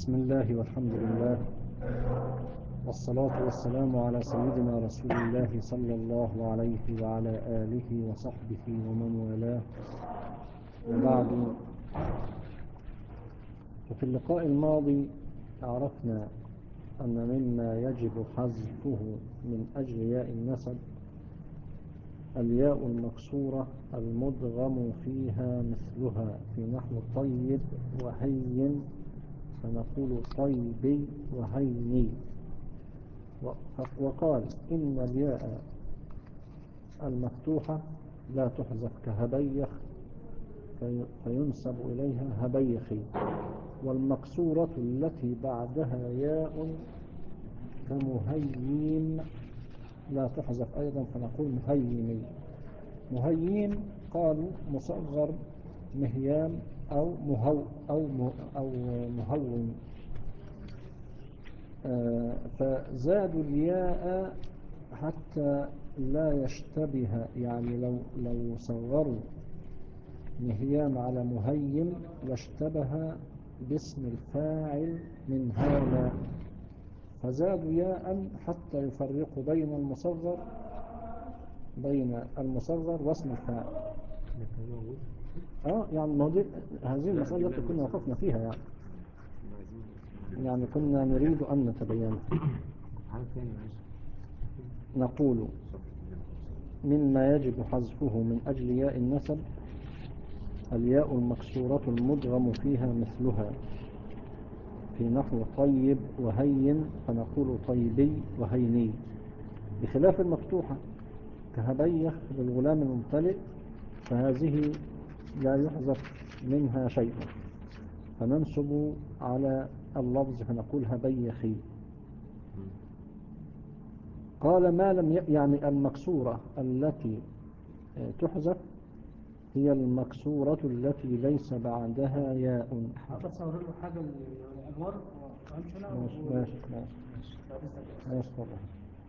بسم الله والحمد لله والصلاة والسلام على سيدنا رسول الله صلى الله عليه وعلى آله وصحبه ومن والاه وبعد وفي اللقاء الماضي عرفنا أن مما يجب حذفه من أجل ياء النسب الياء المكسورة المدغم فيها مثلها في نحو طيب وهين فنقول طيبي وهيني وقال إن الياء المفتوحة لا تحذف كهبيخ فينسب إليها هبيخي والمكسورة التي بعدها ياء كمهيم لا تحذف أيضا فنقول مهيمي مهيم قالوا مصغر مهيام أو مهو أو أو مهون آه فزادوا الياء حتى لا يشتبه يعني لو لو صغروا مهيام على مهيم لاشتبه باسم الفاعل من هذا فزادوا ياء حتى يفرقوا بين المصغر بين المصغر واسم الفاعل اه يعني ما دي هذه المسألة التي كنا وقفنا فيها يعني يعني كنا نريد أن نتبين نقول مما يجب حذفه من أجل ياء النسب الياء المكسورة المدغم فيها مثلها في نحو طيب وهين فنقول طيبي وهيني بخلاف المفتوحة كهبيخ للغلام الممتلئ فهذه لا يحذف منها شيء فننسب على اللفظ فنقول هبيخي قال ما لم يعني المكسورة التي تحذف هي المكسورة التي ليس بعدها ياء تصور له حاجة الأنوار ماشي ماشي ماشي ماشي طبعا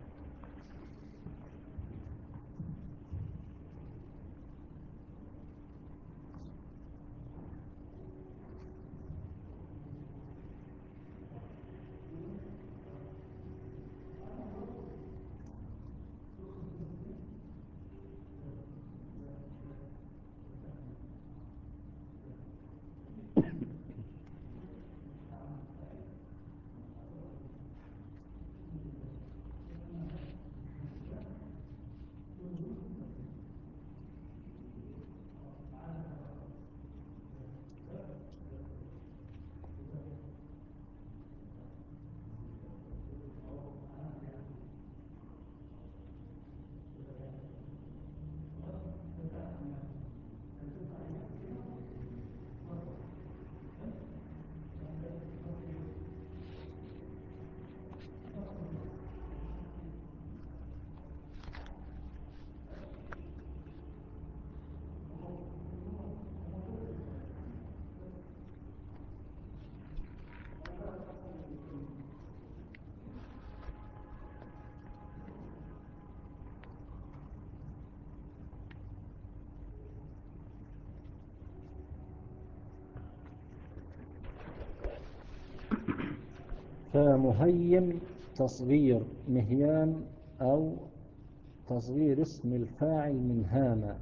فمهيم تصغير مهيام أو تصغير اسم الفاعل من هام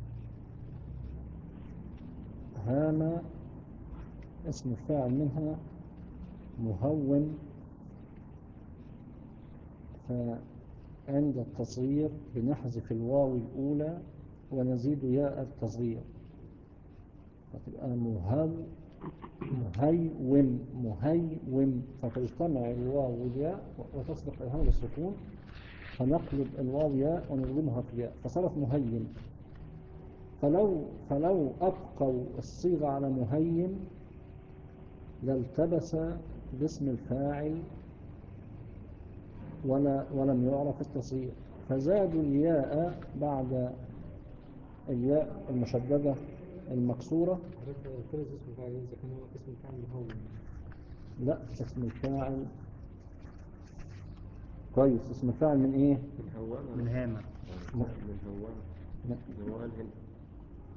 هام اسم الفاعل منها مهون فعند التصغير بنحذف الواو الأولى ونزيد ياء التصغير فتبقى مهو مهيوم مهيوم فتجتمع الواو والياء وتصبح الهمزة السكون فنقلب الواو ياء ونضمها في ياء فصارت مهيم فلو فلو أبقوا الصيغة على مهيم لالتبس باسم الفاعل ولا ولم يعرف التصغير فزادوا الياء بعد الياء المشددة المكسورة كل اسم فاعل إذا كان هو اسم فاعل مهون لا اسم الفاعل كويس اسم الفاعل من ايه من هوامة من هامة م- من هوامة من- هو قال هنا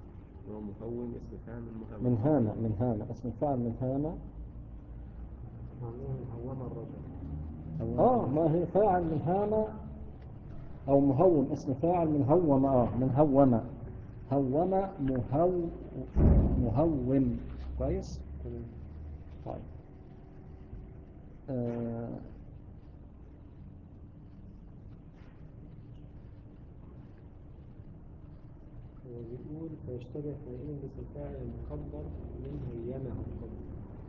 هو مهون اسم فاعل من مهون من هامة من هامة اسم الفاعل من هامة معمول من هوام الرجل اه ما هي فاعل من هام او مهوم اسم فاعل من هوم اه من هوم هوم مهو مهوم كويس تمام طيب آه هو بيقول فيشتبه حينئذ باسم الفاعل المكبر من هيمه الفضل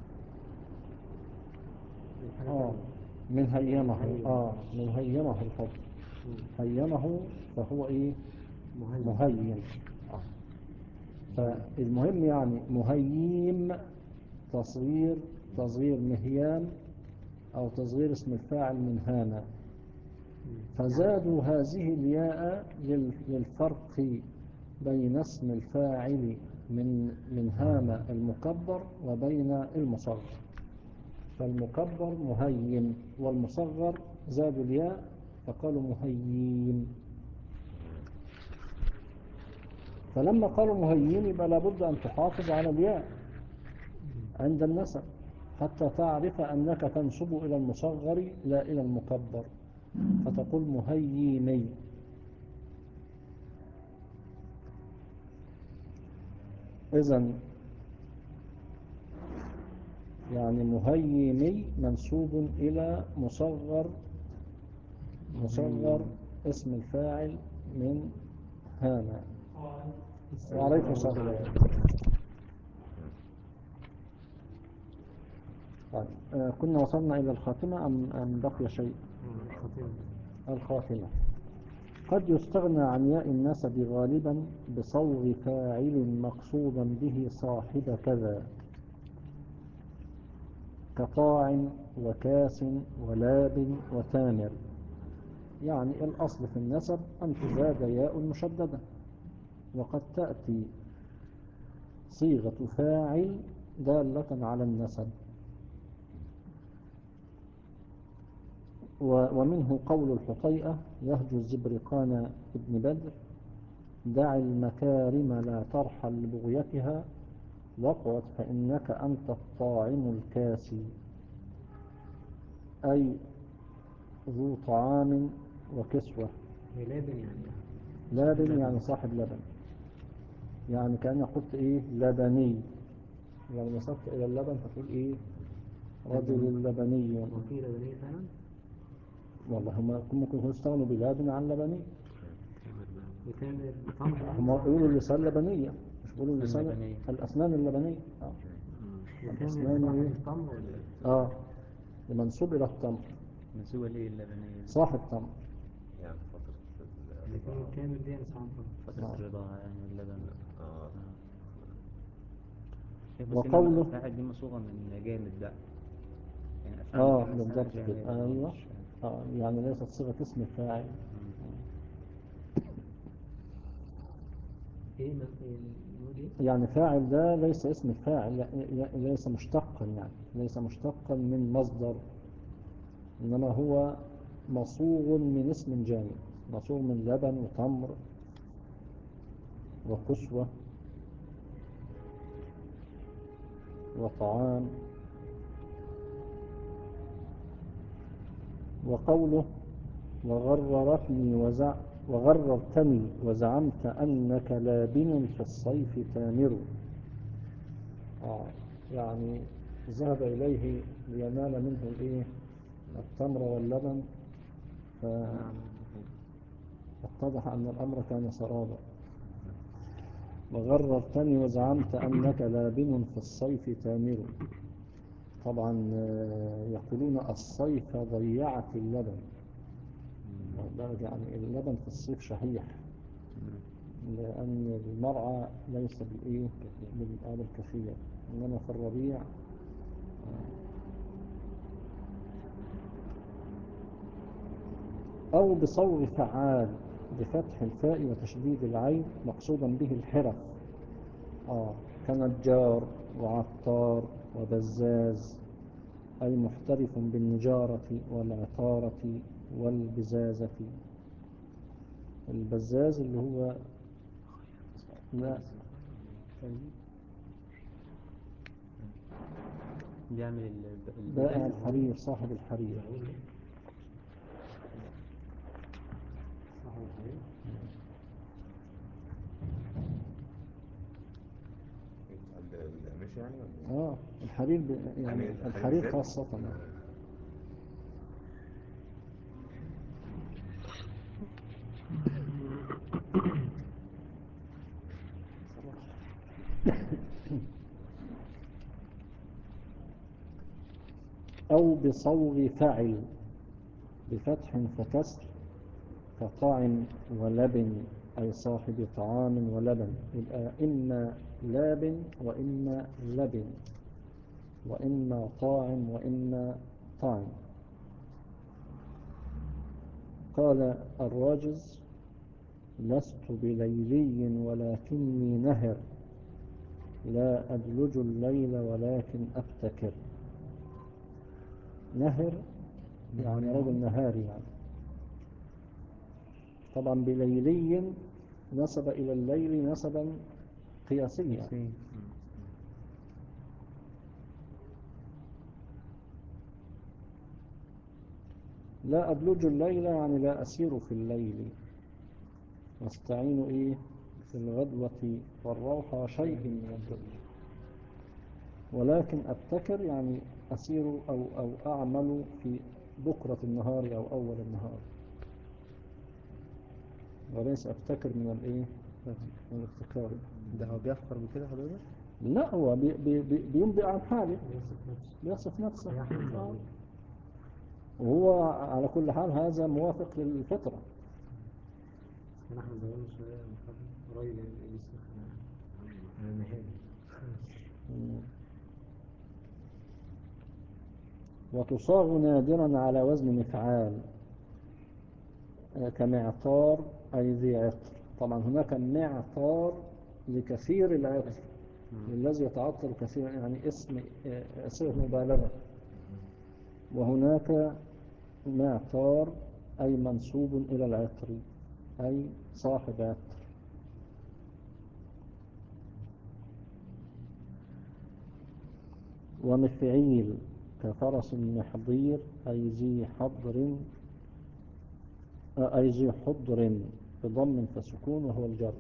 من حاجة اه تانية. من هيمه هيم. اه من هيمه الحب مم. هيمه فهو ايه مهيم مهيم آه. فالمهم يعني مهيم تصغير تصغير مهيام او تصغير اسم الفاعل من هانا مم. فزادوا هذه الياء لل- للفرق بين اسم الفاعل من من هام المكبر وبين المصغر فالمكبر مهين والمصغر زادوا الياء فقالوا مهيم فلما قالوا مهيم يبقى لابد أن تحافظ على الياء عند النسب حتى تعرف أنك تنسب إلى المصغر لا إلى المكبر فتقول مهيمي إذن يعني مهيمي منسوب إلى مصغر مصغر اسم الفاعل من هانا وعليكم السلام طيب آه، كنا وصلنا إلى الخاتمة أم, أم بقي شيء آه، خطير الخاتمة قد يستغنى عن ياء النسب غالبا بصوغ فاعل مقصودا به صاحب كذا كطاع وكاس ولاب وتامر يعني الأصل في النسب أن تزاد ياء مشددة وقد تأتي صيغة فاعل دالة على النسب و- ومنه قول الحطيئة يهجو الزبرقان ابن بدر دع المكارم لا ترحل لبغيتها واقعد فإنك أنت الطاعم الكاسي أي ذو طعام وكسوة هي لابن يعني لابن يعني صاحب لبن يعني كأنك قلت إيه لبني لو نسبت إلى اللبن فتقول إيه رجل لبني وفي لبنية فعلا والله هم ممكن يكونوا استغنوا بلابن عن لبني وتامر تمر يعني هم يقولوا اللسان لبنية مش بيقولوا اللسان اللبنية. الأسنان اللبنية آه. وتامر الأسنان صاحب إيه؟ التمر ولا إيه؟ آه منسوب إلى التمر منسوبة ليه اللبنية دي؟ صاحب تمر يعني فترة لكن الرضاعة. كامل دي أنا ساعات فترة نعم. الرضاعة يعني واللبن آه. إيه بس وقوله- إنما الفاعل دي مصوغة من جامد بقى يعني أفعال آه جامد بالضبط فعل كده جامد، أيوة مش- آه يعني ليست صيغة اسم الفاعل مم. إيه ما إيه نقول إيه؟ يعني فاعل ده ليس اسم الفاعل لا- لا- ليس مشتقا يعني ليس مشتقا من مصدر إنما هو مصوغ من اسم جامد مصوغ من لبن وتمر وكسوة وطعام وقوله وغررتني وزع وغررتني وزعمت أنك لابن في الصيف تامر آه يعني ذهب إليه لينال منه الإيه التمر واللبن نعم فاتضح أن الأمر كان سرابا وغررتني وزعمت أنك لابن في الصيف تامر طبعا آه، يقولون الصيف ضيعت اللبن بالك يعني اللبن في الصيف شحيح لأن المرعى ليس بالإيه بالآب الكثير إنما في الربيع أو بصوغ فعال بفتح الفاء وتشديد العين مقصودا به الحرف آه كنجار وعطار وبزاز أي محترف بالنجارة والعطارة والبزازة البزاز اللي هو لا بيعمل ال- بائع البدل الحرير صاحب الحرير معقول ده؟ صاحب الحرير ال- القماش يعني ولا اه الحرير ب... يعني يعني الحرير زاد؟ خاصة أو بصوغ فعل بفتح فكسر كطاع ولبن أي صاحب طعام ولبن يبقى إما لاب وإما لبن وإما طاع وإما طعم قال الراجز لست بليلي ولكني نهر لا أدلج الليل ولكن أبتكر نهر يعني رجل نهاري يعني طبعا بليلي نسب إلى الليل نسبا قياسيا مم. لا أدلج الليل يعني لا أسير في الليل واستعين إيه في الغدوة والروح شيء من الدلج ولكن أبتكر يعني أسير أو, أو أعمل في بكرة النهار أو أول النهار وليس أبتكر من الإيه من الابتكار ده هو بيفخر بكده حضرتك؟ لا هو بي بي بي بينبئ عن حاله بيصف نفسه بيصف نفسه يحمد آه. زوجته وهو على كل حال هذا موافق للفطرة كان احمد زوجته شوية من قبل قريب يعني بيصف انا نهائي وتصاغ نادرا على وزن مفعال آه، كمعطار أي ذي عطر طبعا هناك معطار لكثير العطر الذي يتعطر كثيرا يعني اسم آه، صيغة مبالغة وهناك معطار أي منسوب إلى العطر أي صاحب عطر ومفعيل كفرس محضير أي ذي حضر آه، أي ذي حضر بضم فسكون وهو الجر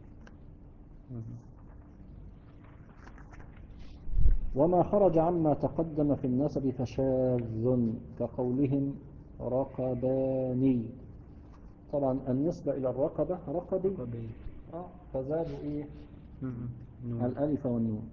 وما خرج عما تقدم في النسب فشاذ كقولهم رقباني طبعا النسبة إلى الرقبة رقبي قبي آه، فزادوا إيه نون الألف والنون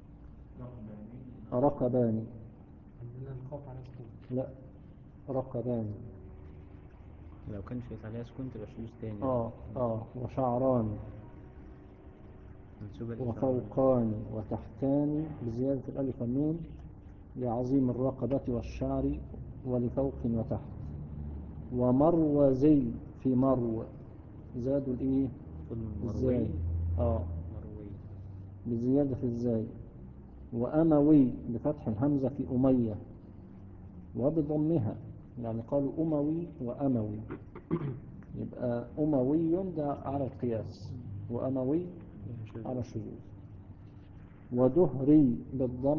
رقباني عندنا الخوف على سكون لا رقباني لو كان شايف عليها سكون تبقى شذوذ تاني آه آه وشعران منسوبة للشعر. وفوقان وتحتان بزيادة الألف والنون لعظيم الرقبة والشعر ولفوق وتحت ومروزي في مرو زادوا الإيه كل الزاي مروي آه مروي بزيادة الزاي وأموي بفتح الهمزة في أمية وبضمها يعني قالوا أموي وأموي يبقى أموي ده على القياس وأموي شذوذ. على الشذوذ ودهري بالضم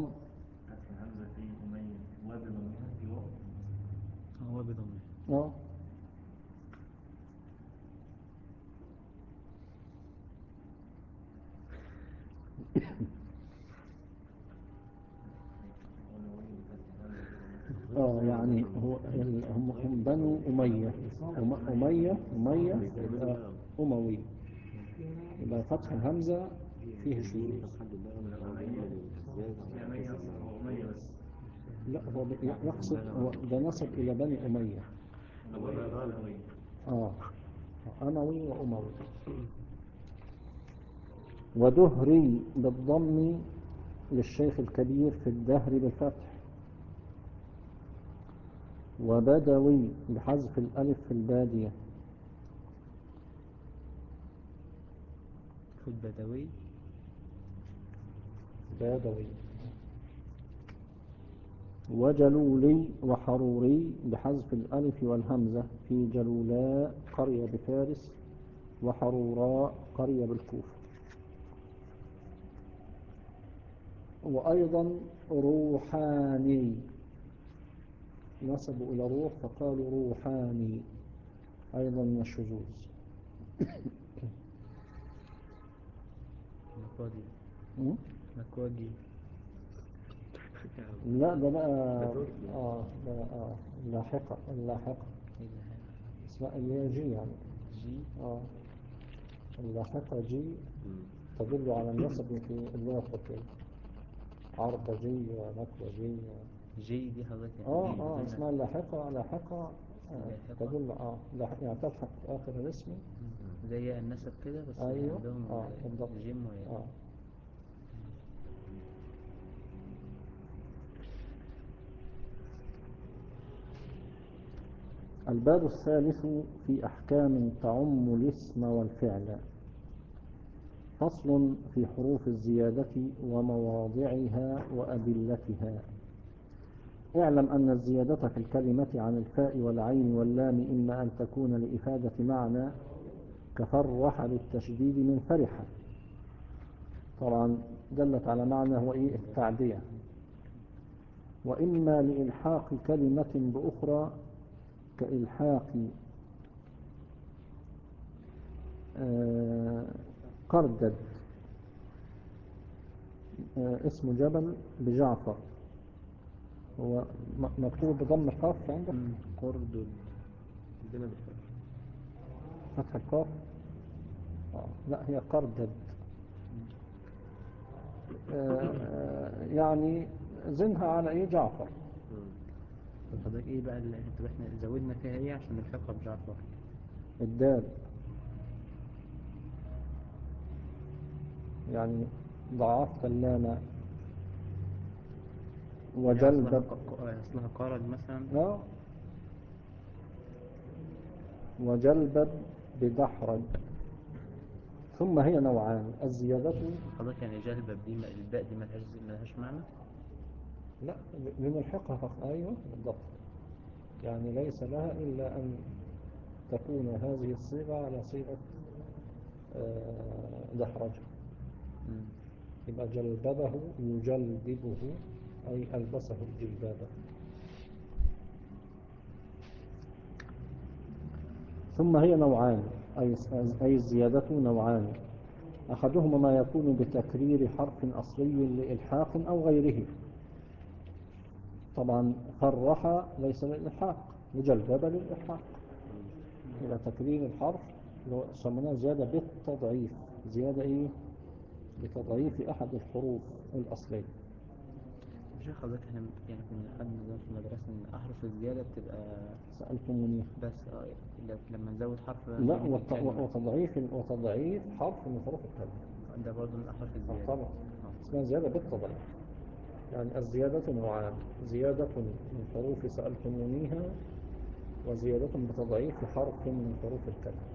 هو بضمه اه اه يعني هو ال- هم هم بنو أمية أم- أمية أمية يبقى أموي يبقى فتح الهمزة فيه شذوذ لا هو بي- يقصد هو ده نسب إلى بني أمية اه أموي وأموي ودهري بالضم للشيخ الكبير في الدهر بالفتح وبدوي بحذف الألف في البادية خد بدوي بادوي وجلولي وحروري بحذف الألف والهمزة في جلولاء قرية بفارس وحروراء قرية بالكوفة وأيضا روحاني نسبوا إلى روح فقالوا روحاني أيضا من الشذوذ مكواجي م? مكواجي لا ده بقى ده تركي. آه ده آه لاحقة اللاحقة ايه ده اسمها اللي هي جي يعني جي آه اللاحقة جي تدل على النسب في اللغة التركية عربجي ونكوجي جي دي حضرتك يعني اه دي اه بتدل- اسمها لاحقة لاحقة آه لاحقة. تدل اه لاحقة يعني تلحق في آخر الاسم مم. زي النسب كده بس أيوه. عندهم آه، بالضبط. جيم و اه الباب الثالث في أحكام تعم الاسم والفعل فصل في حروف الزيادة ومواضعها وأدلتها اعلم أن الزيادة في الكلمة عن الفاء والعين واللام إما أن تكون لإفادة معنى كفرح للتشديد من فرحة طبعا دلت على معنى هو إيه التعدية وإما لإلحاق كلمة بأخرى كإلحاق آه، قردد آه، اسم جبل بجعفر هو م- مكتوب بضم القاف عندك مم. قردد عندنا بالفتح فتح القاف آه، لا هي قردد آه، آه، يعني زنها على ايه جعفر طب حضرتك ايه بقى اللي طب احنا زودنا فيها ايه عشان نلحقها بجعفر الدال يعني ضعفت اللام يعني وجلب اصلها ق- ق- اصلها قارد مثلا اه وجلبا بدحرج ثم هي نوعان الزيادة حضرتك يعني جلبة دي ما- الباء دي ملهاش ملهاش معنى لا لنلحقها فقط أيوة بالضبط يعني ليس لها إلا أن تكون هذه الصيغة على صيغة آه، دحرج مم. يبقى جلببه يجلببه أي ألبسه الجلبابة ثم هي نوعان أي أي الزيادة نوعان أحدهما ما يكون بتكرير حرف أصلي لإلحاق أو غيره طبعا فرح ليس للإلحاق لجلبب للإلحاق إلى تكرير الحرف اللي هو سميناه زيادة بالتضعيف زيادة إيه بتضعيف أحد الحروف الأصلية مش عارف حضرتك احنا يعني كنا خدنا زمان في المدرسة ان احرف الزيادة بتبقى سألتموني بس اه ل- لما نزود حرف بقى لا نجيب وت- الكلمة. وتضعيف وتضعيف حرف من حروف الكلمة ده برضه من احرف آه، الزيادة طبعا آه. اسمها زيادة بالتضعيف يعني الزيادة نوعان زيادة من حروف سألتمونيها وزيادة بتضعيف حرف من حروف الكلمة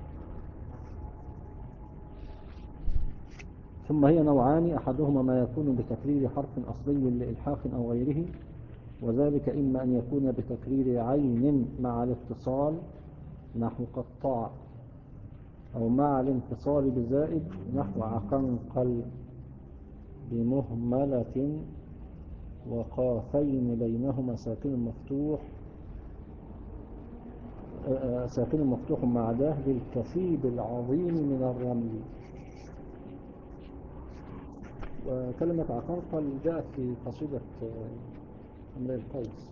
ثم هي نوعان أحدهما ما يكون بتكرير حرف أصلي لإلحاق أو غيره وذلك إما أن يكون بتكرير عين مع الاتصال نحو قطاع أو مع الانفصال بزائد نحو عقنقل بمهملة وقافين بينهما ساكن مفتوح آه، آه، ساكن مفتوح مع ده بالكثيب العظيم من الرمل وكلمة عقنقل جاءت في قصيدة آه، امرئ القيس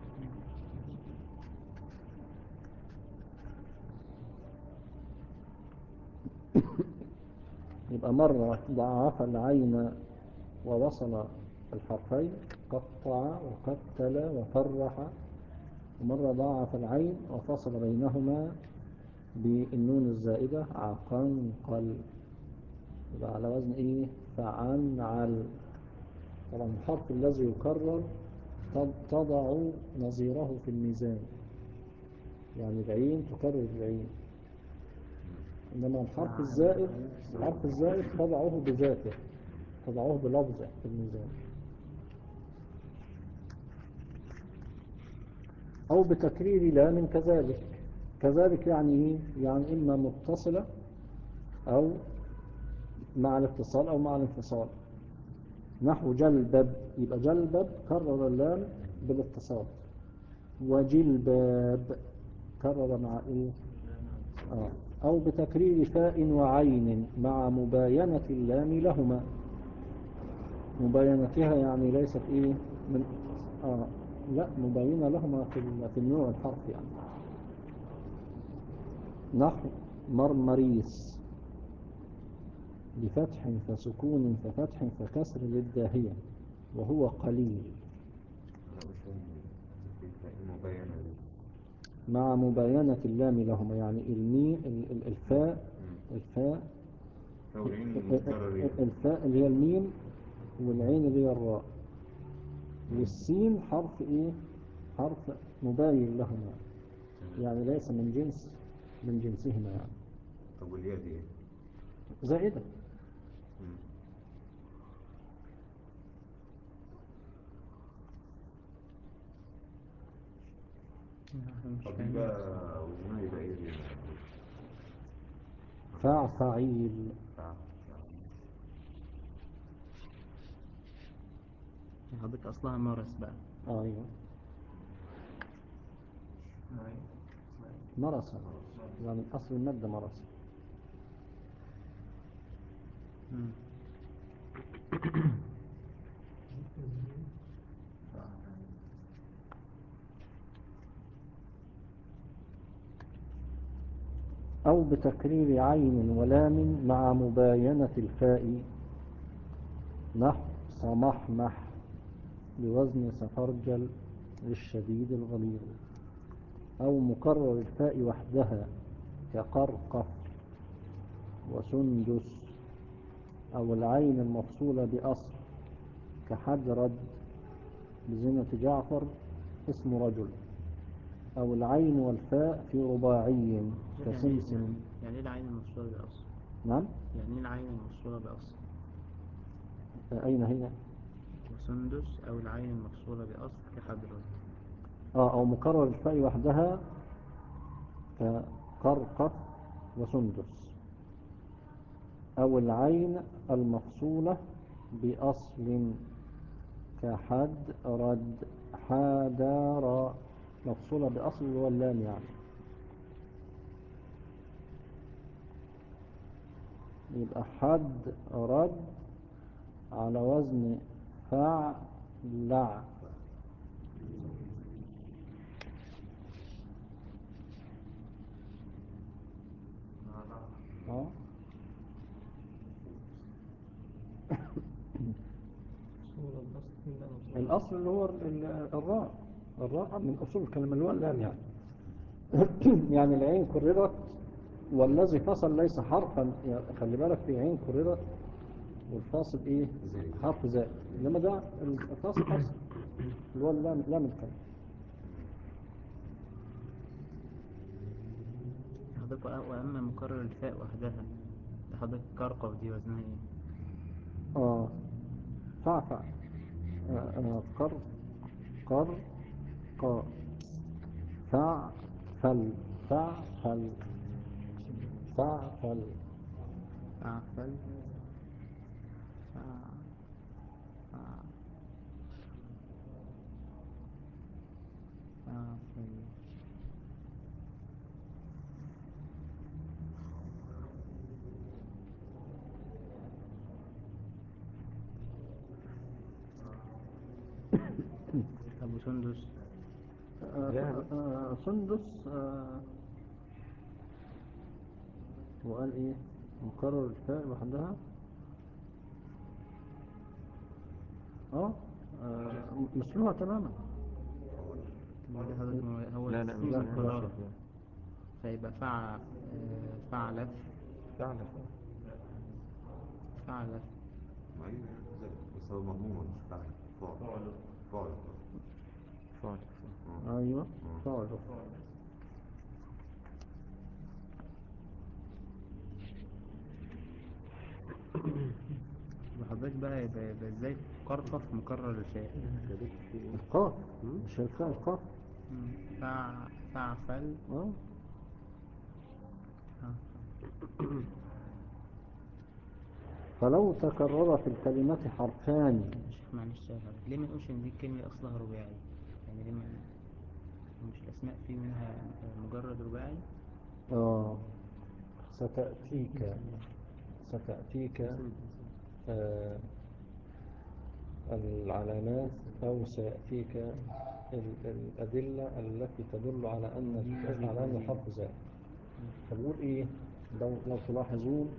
يبقى مرة ضعف العين ووصل الحرفين قطع وقتل وفرح ومرة ضاعف العين وفصل بينهما بالنون الزائدة عقنقل يبقى على وزن ايه فعنعل طبعا الحرف الذي يكرر تض- تضع نظيره في الميزان يعني العين تكرر العين إنما الحرف نعم. الزائد الحرف الزائد تضعه بذاته تضعه بلفظه في الميزان أو بتكرير لام كذلك كذلك يعني إيه؟ يعني إما متصلة أو مع الاتصال أو مع الانفصال نحو جلبب يبقى جلبب كرر اللام بالاتصال وجلباب كرر مع ايه آه. او بتكرير فاء وعين مع مباينة اللام لهما مباينتها يعني ليست ايه من آه. لا مباينة لهما في ال- في النوع الحرف يعني نحو مرمريس بفتح فسكون ففتح فكسر للداهية وهو قليل لا مش فاهم في مبينة دي مع مباينة اللام لهما يعني المي ال- ال- الفاء مم. الفاء أو العين ال- المتكررين ال- الفاء اللي هي الميم والعين اللي هي الراء والسين حرف ايه حرف مباين لهما يعني ليس من جنس من جنسهما يعني طب والياء دي ايه؟ زائدة مم. احنا مش طب دي فاهمين بقى وزنها يبقى ايه دي؟ فعفعيل فع- حضرتك اصلها مرس بقى آه، ايوه مرسة يعني اصل المادة مرسة مم. أو بتكرير عين ولام مع مباينة الفاء نحو صمحمح بوزن سفرجل للشديد الغليظ أو مكرر الفاء وحدها كقرقف وسندس أو العين المفصولة بأصل كحدرد بزنة جعفر اسم رجل أو العين والفاء في رباعي يعني ايه كسمسم يعني يعني ايه العين المفصولة بأصل نعم يعني ايه العين المفصولة بأصل أين هي وسندس أو العين المفصولة بأصل كحضرة آه أو مكرر الفاء وحدها كقرقف وسندس أو العين المفصولة بأصل كحد رد حدار مفصولة بأصل اللي هو اللام يعني يبقى حد رد على وزن فعلع اه الأصل اللي هو ال- ال- الراء الراء من أصول الكلمة اللي هو اللام يعني يعني العين كررت والذي فصل ليس حرفا يعني خلي بالك في عين كررت والفاصل ايه زائد. حرف زائد انما ده الفاصل اصل اللي هو اللام لام الكلمة حضرتك وأ- وأما مكرر الفاء وحدها ده حضرتك كرقف دي وزنها ايه؟ اه فعفع آه، آه، قر قر قا فع فل فع فل فع فل فعفل فع فع فعفل أبو سندس آه، آه، سندس آه، وقال ايه مكرر الفاء لوحدها اه آه، مثلها تماما ما ده حضرتك ما هو لا لا السين مش مكررة. لا فيبقى فع آه، فعلف فعلا فعلف ما هي زائد. بس هو مضمون مش فاعل فاعل فاعل فعلا ايوه فعل وحضرتك بقى يبقى, يبقى ازاي قرقف مكرر الفاء القاف مش الفاء القاف مم. فع فعفل اه فلو تكرر في الكلمة حرفان يا شيخ معلش يا حضرتك ليه ما نقولش ان دي كلمة اصلها رباعي يعني ليه ما مش الاسماء في منها مجرد رباعي آه ستأتيك ستأتيك آه العلامات أو سيأتيك ال- الأدلة التي تدل على أن العلامة حرف زائد فبقول إيه لو, لو تلاحظون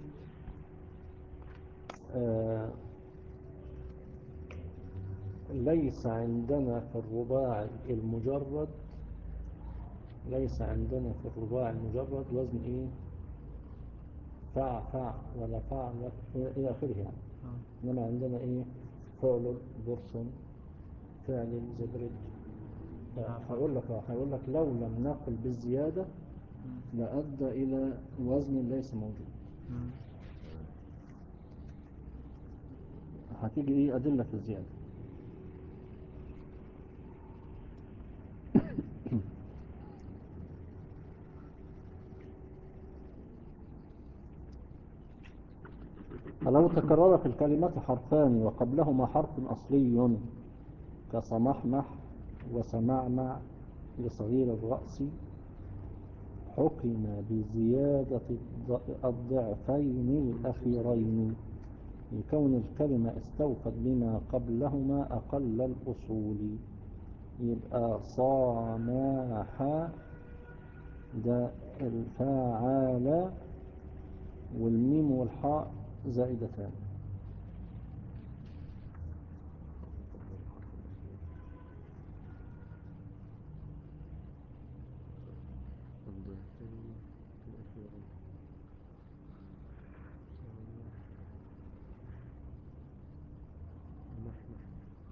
آه ليس عندنا في الرباعي المجرد ليس عندنا في الرباعي المجرد وزن إيه فع فع ولا فع ولا- إلى آخره يعني اه إنما عندنا إيه فعل برص فعل زبرج هقول لك هقول لك لو لم نقل بالزيادة مم. لأدى إلى وزن ليس موجود مم. هتيجي إيه أدلة في الزيادة فلو تكرر في الكلمة حرفان وقبلهما حرف أصلي كصمحمح وسمعمع لصغير الرأس حكم بزيادة الض- الضعفين الأخيرين لكون الكلمة استوفت بما قبلهما أقل الأصول يبقى صامح ده الفاعل والميم والحاء زائدتان الضعفين الأخيرين محمح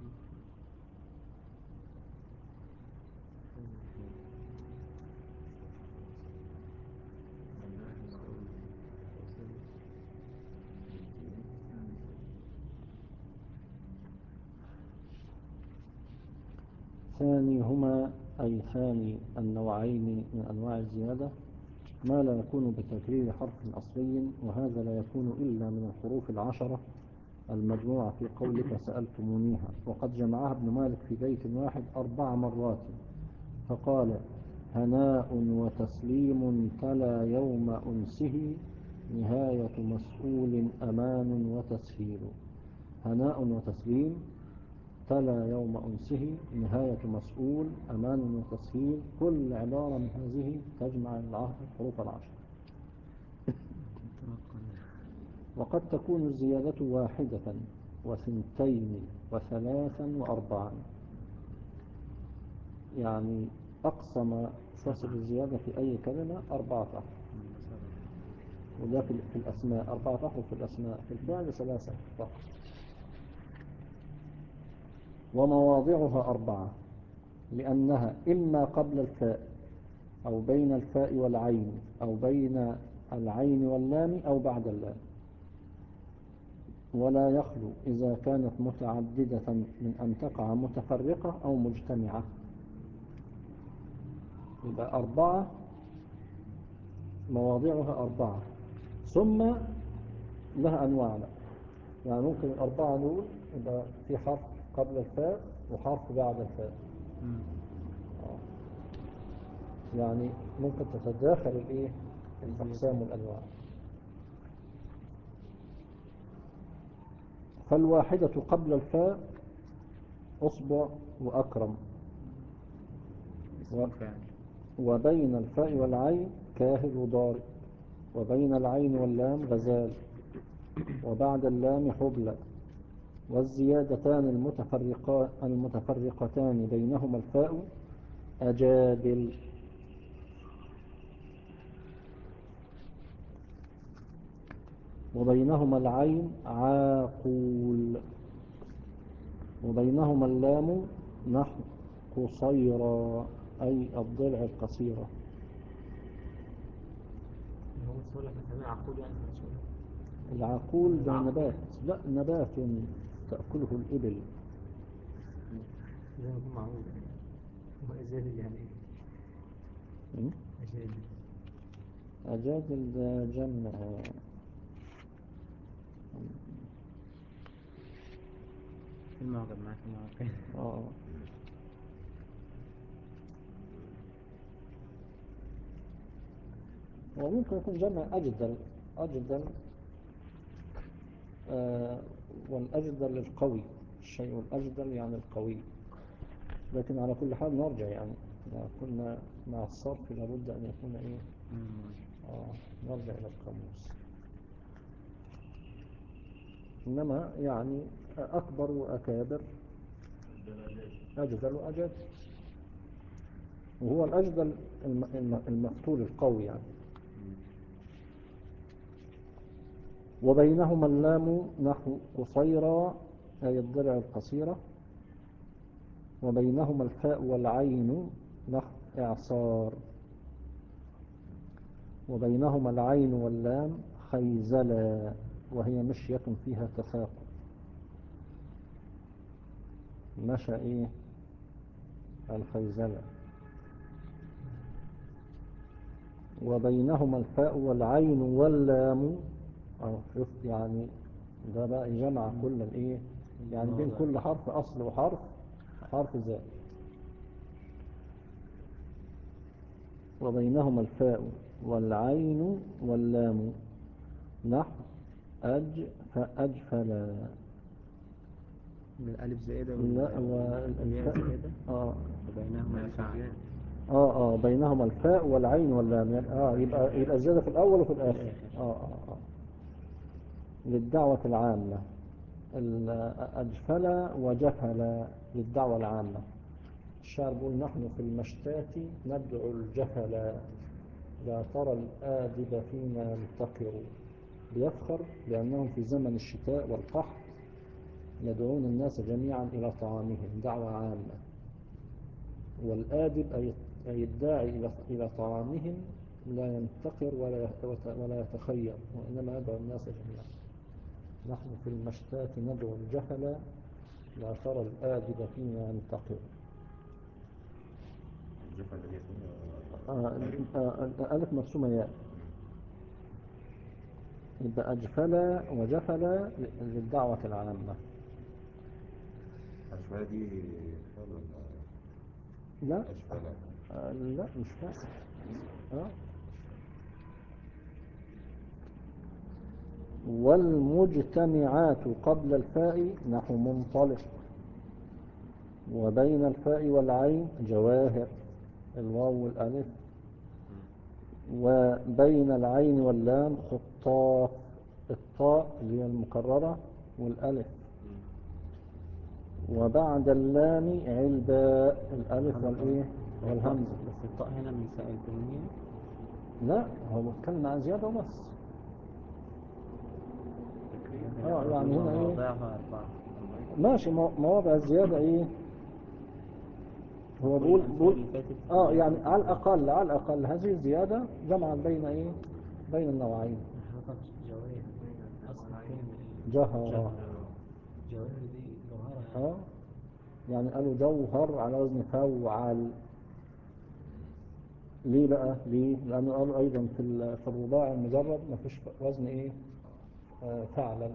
ثانيهما أي ثاني النوعين من أنواع الزيادة ما لا يكون بتكرير حرف أصلي وهذا لا يكون إلا من الحروف العشرة المجموعة في قولك سألتمونيها وقد جمعها ابن مالك في بيت واحد أربع مرات فقال هناء وتسليم تلا يوم أنسه نهاية مسؤول أمان وتسهيل هناء وتسليم تلا يوم أنسه نهاية مسؤول أمان وتسهيل كل عبارة من هذه تجمع الع- الحروف العشر تمكن وقد تكون الزيادة واحدة وثنتين وثلاثا وأربعا يعني أقصى ما تصل الزيادة في أي كلمة أربعة أحرف وده في في الأسماء أربعة أحرف في الأسماء في الفعل ثلاثة فقط ومواضعها أربعة لأنها إما قبل الفاء أو بين الفاء والعين أو بين العين واللام أو بعد اللام ولا يخلو إذا كانت متعددة من أن تقع متفرقة أو مجتمعة يبقى أربعة مواضعها أربعة ثم لها أنواع بقى. يعني ممكن الأربعة دول يبقى في حرف قبل الفاء وحرف بعد الفاء مم. يعني ممكن تتداخل الايه الاقسام والانواع فالواحدة قبل الفاء اصبع واكرم اسم فاعل وبين الفاء والعين كاهل وضارب وبين العين واللام غزال وبعد اللام حبلى والزيادتان المتفرقا المتفرقتان بينهما الفاء أجادل وبينهما العين عاقول وبينهما اللام نحو قصيرا أي الضلع القصيرة هو مسؤول لك أسامي عقول يعني مسؤول العقول ده العقول. نبات لا نبات تأكله الإبل زي ما يكون معروف وأجادل يعني إيه؟ م? أجادل أجادل ده جمع في المعجم معاك المعجم اه وممكن يكون جمع أجدل أجدل آه والأجدل القوي الشيء الأجدل يعني القوي لكن على كل حال نرجع يعني إذا كنا مع الصرف لابد أن يكون إيه آه نرجع إلى القاموس إنما يعني أكبر وأكابر أجدل وأجد وهو الأجدل الم- الم- المفتول القوي يعني وبينهما اللام نحو قصيرة أي الضلع القصيرة وبينهما الفاء والعين نحو إعصار وبينهما العين واللام خيزلا وهي مشية فيها تثاقل مشى إيه الخيزلة وبينهما الفاء والعين واللام اه شفت يعني ده بقى جمع كل الايه يعني بين كل حرف اصل وحرف حرف زائد وبينهما الفاء والعين واللام نحو أج فأجفلا بالألف زائدة لا والياء والفاء زائدة اه وبينهما الفاء اه اه بينهما الفاء والعين واللام يعني اه يبقى يبقى الزيادة في الأول وفي الآخر اه اه اه للدعوة العامة ال- أجفل وجفل للدعوة العامة الشعر بيقول نحن في المشتات ندعو الجفل لا ترى الآدب فينا يلتقر بيفخر لأنهم في زمن الشتاء والقحط يدعون الناس جميعا إلى طعامهم دعوة عامة والآدب أي أي الداعي إلى إلى طعامهم لا ينتقر ولا يت- ولا يتخير وإنما يدعو الناس جميعا نحن في المشتات ندعو الجفل لا ترى الآدب فينا ينتقر الجفة اللي هي فين؟ آه، آه، آه، ألف مرسومة ياء يبقى أجفل وجفل للدعوة العامة أشفالة دي فعل ولا لا أشفالة؟ آه، لا مش فاهم آه. والمجتمعات قبل الفاء نحو منطلق وبين الفاء والعين جواهر الواو والألف وبين العين واللام خطاف الطاء اللي هي المكررة والألف وبعد اللام علباء الألف والإيه والهمزة بس الطاء هنا من سائل الكلمية لا هو بيتكلم عن زيادة وبس اه يعني هنا ايه مواضعها أربعة ماشي مو- مواضع الزيادة ايه هو كل بيقول الأمثلة بيقول اللي فاتت اه كلها يعني كانت على أربعة. الأقل على الأقل هذه الزيادة جمعا بين ايه بين النوعين حضرتك جواهر أصل الكلمة إيه؟ جهر جواهر دي جوهرة يعني اه يعني قالوا جوهر على وزن فوعل ليه بقى ليه لأنه قالوا أيضا في ال- في الرباع المجرد ما فيش وزن إيه آه فعلا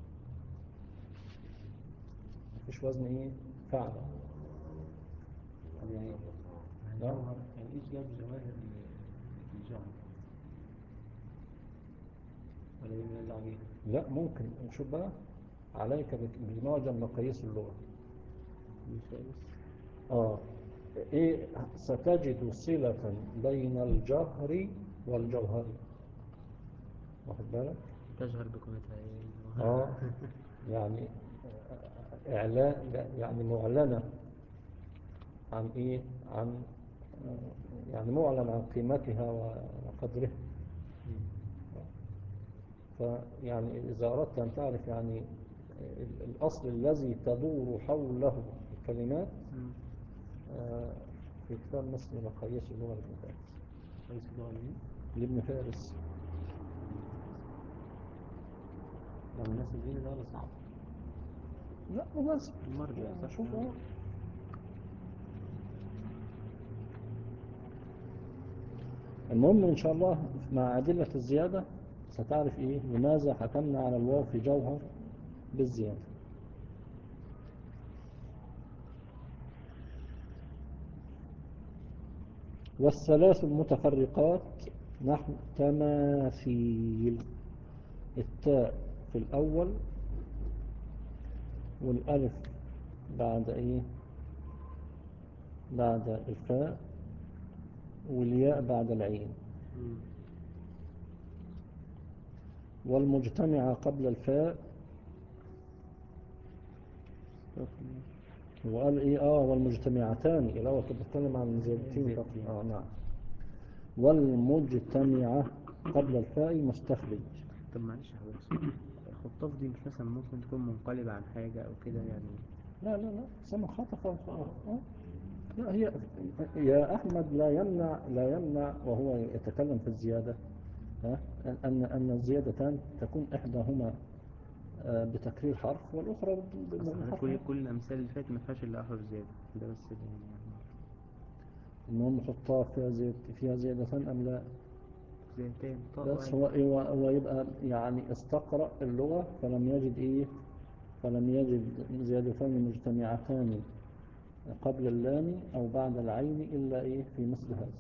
ما فيش وزن إيه فعلا يعني لا. جوهر يعني إيش جاب جواهر ل- للجهر ولا دي مالناش دعوة بيها لا ممكن نشوف بقى عليك بك- بمعجم مقاييس اللغة مثالث آه إيه ستجد صلة بين الجهر والجوهر واخد بالك تجهر بقيمتها إيه آه يعني آه، إعلان يعني معلنة عن إيه عن آه، يعني معلن عن قيمتها وقدرها فيعني إذا أردت أن تعرف يعني ال- الأصل الذي تدور حوله الكلمات مم. آه، في كتاب مثل مقاييس اللغة لابن فارس كويس اللغة مين؟ لابن فارس ده مناسب لينا ده ولا صعب؟ لا مناسب المرجع صح شوف آه. المهم إن شاء الله مع أدلة الزيادة ستعرف إيه لماذا حكمنا على الواو في جوهر بالزيادة والثلاث المتفرقات نحو تماثيل التاء في الأول والألف بعد إيه بعد الفاء والياء بعد العين مم. والمجتمعة قبل الفاء وقال ايه اه والمجتمعتان الاول كنت بتكلم عن زيادتين فقط زيادتين. اه نعم والمجتمعة قبل الفاء مستخرج طب معلش يا حضرتك الخطاف دي مش مثلا ممكن تكون منقلبة عن حاجة أو كده يعني لا لا لا سمع خطف آه. لا هي يا أحمد لا يمنع لا يمنع وهو يتكلم في الزيادة ها أن أن الزيادتان تكون إحداهما آه، بتكرير حرف والأخرى ب- ب- أصل حضرتك بحرف كل واحد. كل الأمثال اللي فاتت ما فيهاش إلا أحرف زيادة ده بس اللي يعني المهم حطها فيها زيادة فيها زيادتان أم لا زيادتين طاء بس وعين. هو هو هو يبقى يعني استقرأ اللغة فلم يجد إيه فلم يجد زيادتان مجتمعتان قبل اللام أو بعد العين إلا إيه في مثل هذا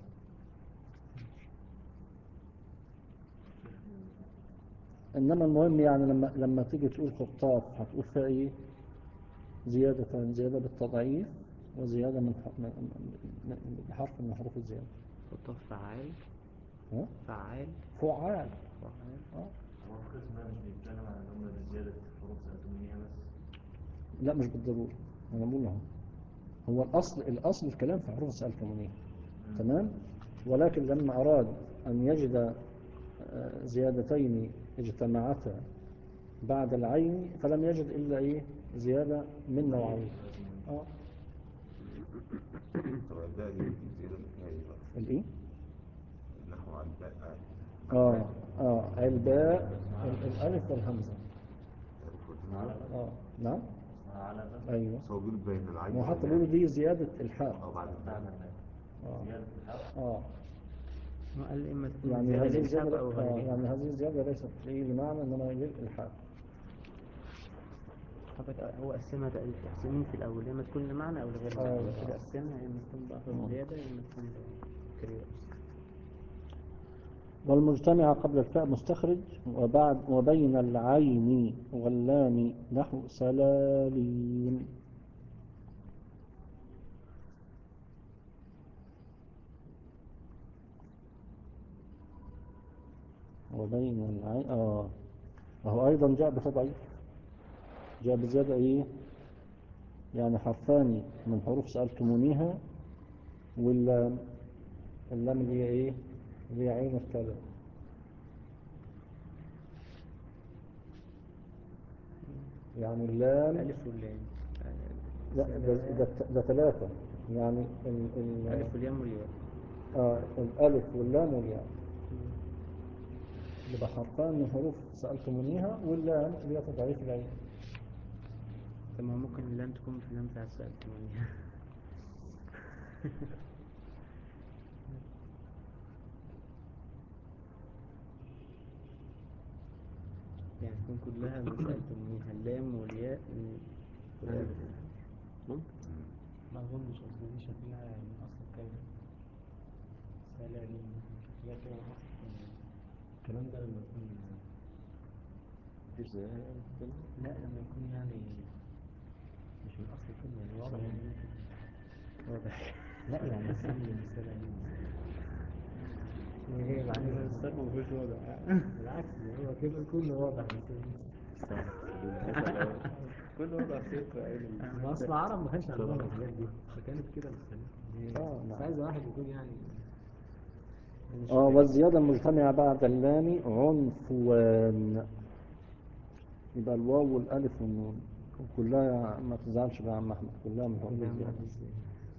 إنما المهم يعني لما لما تيجي تقول خطاف هتقول فيها إيه زيادة زيادة بالتضعيف وزيادة من ح- من- من- بحرف من حروف الزيادة خطاف فعال ها؟ فعال فعال فعال آه. هو القسم ده مش بيتكلم عن ان هم بزيادة حروف سألتمونيها بس لا مش بالضرورة أنا بقول لهم هو الأصل الأصل الكلام في حروف السؤال الكمونية تمام ولكن لما أراد أن يجد آه، زيادتين اجتمعتا بعد العين فلم يجد إلا إيه زيادة من نوعين آه. طب الباء دي الزيادة اللي فيها ايه بقى؟ الإيه نحو عن الباء آه آه الباء ال- الألف والهمزة ألف والهمزة آه نعم على أيوه بس هو بيقول بين العين وحتى واللام. بيقولوا دي زيادة الحاء أو بعد الباء آه. آه ما قال إما تكون يعني زيادة هذه للحاق الزيادة أو آه غيرها يعني هذه الزيادة ليست إيه لمعنى إنما للإلحاق حضرتك هو قسمها تقريبا تقسيمين في الأول يا إما تكون لمعنى أو لغير آه. معنى كده قسمها يا إما تكون بأحرف آه. زيادة يا إما تكون كريرة بس والمجتمع قبل الفاء مستخرج وبعد وبين العين واللام نحو سلالين وبين العين آه وهو أيضا جاء بتضعيف جاء بزيادة إيه يعني حرفان من حروف سألتمونيها واللام اللام اللي هي إيه اللي هي عين الكلام يعني اللام الألف واللام لا ده, ده, ده ثلاثة يعني ال ال الألف والياء والياء آه الألف واللام والياء يبقى حرفان من حروف سألتمونيها واللام اللي هي تضعيف العين طب ما هو ممكن اللام تكون في اللام بتاع السؤال الثمانية يعني تكون كلها من سألتمونيها اللام والياء و- والألف ممكن ما أظنش أصل دي شكلها من أصل الكلمة سلالين شكلها كده من أصل الكلمة الكلام ده لما يكون مفيش زيها يعني في الكلمة لا لما يكون يعني مش من أصل الكلمة يعني واضح إن هي كده واضح لا يعني سلم سلالين هي معناها السؤال مفيش واضح بالعكس هو كده كله واضح بس كل وضع فكرة ما أصل العرب ما كانش عندهم الحاجات دي فكانت كده بالسلام آه، بس نعم. عايز واحد يكون يعني يعني آه شوية. والزيادة المجتمعة بعد اللام عنفوان يبقى الواو والألف والنون كلها ما تزعلش بقى يا عم أحمد كلها من حروف لا، ما الزيادة فيش.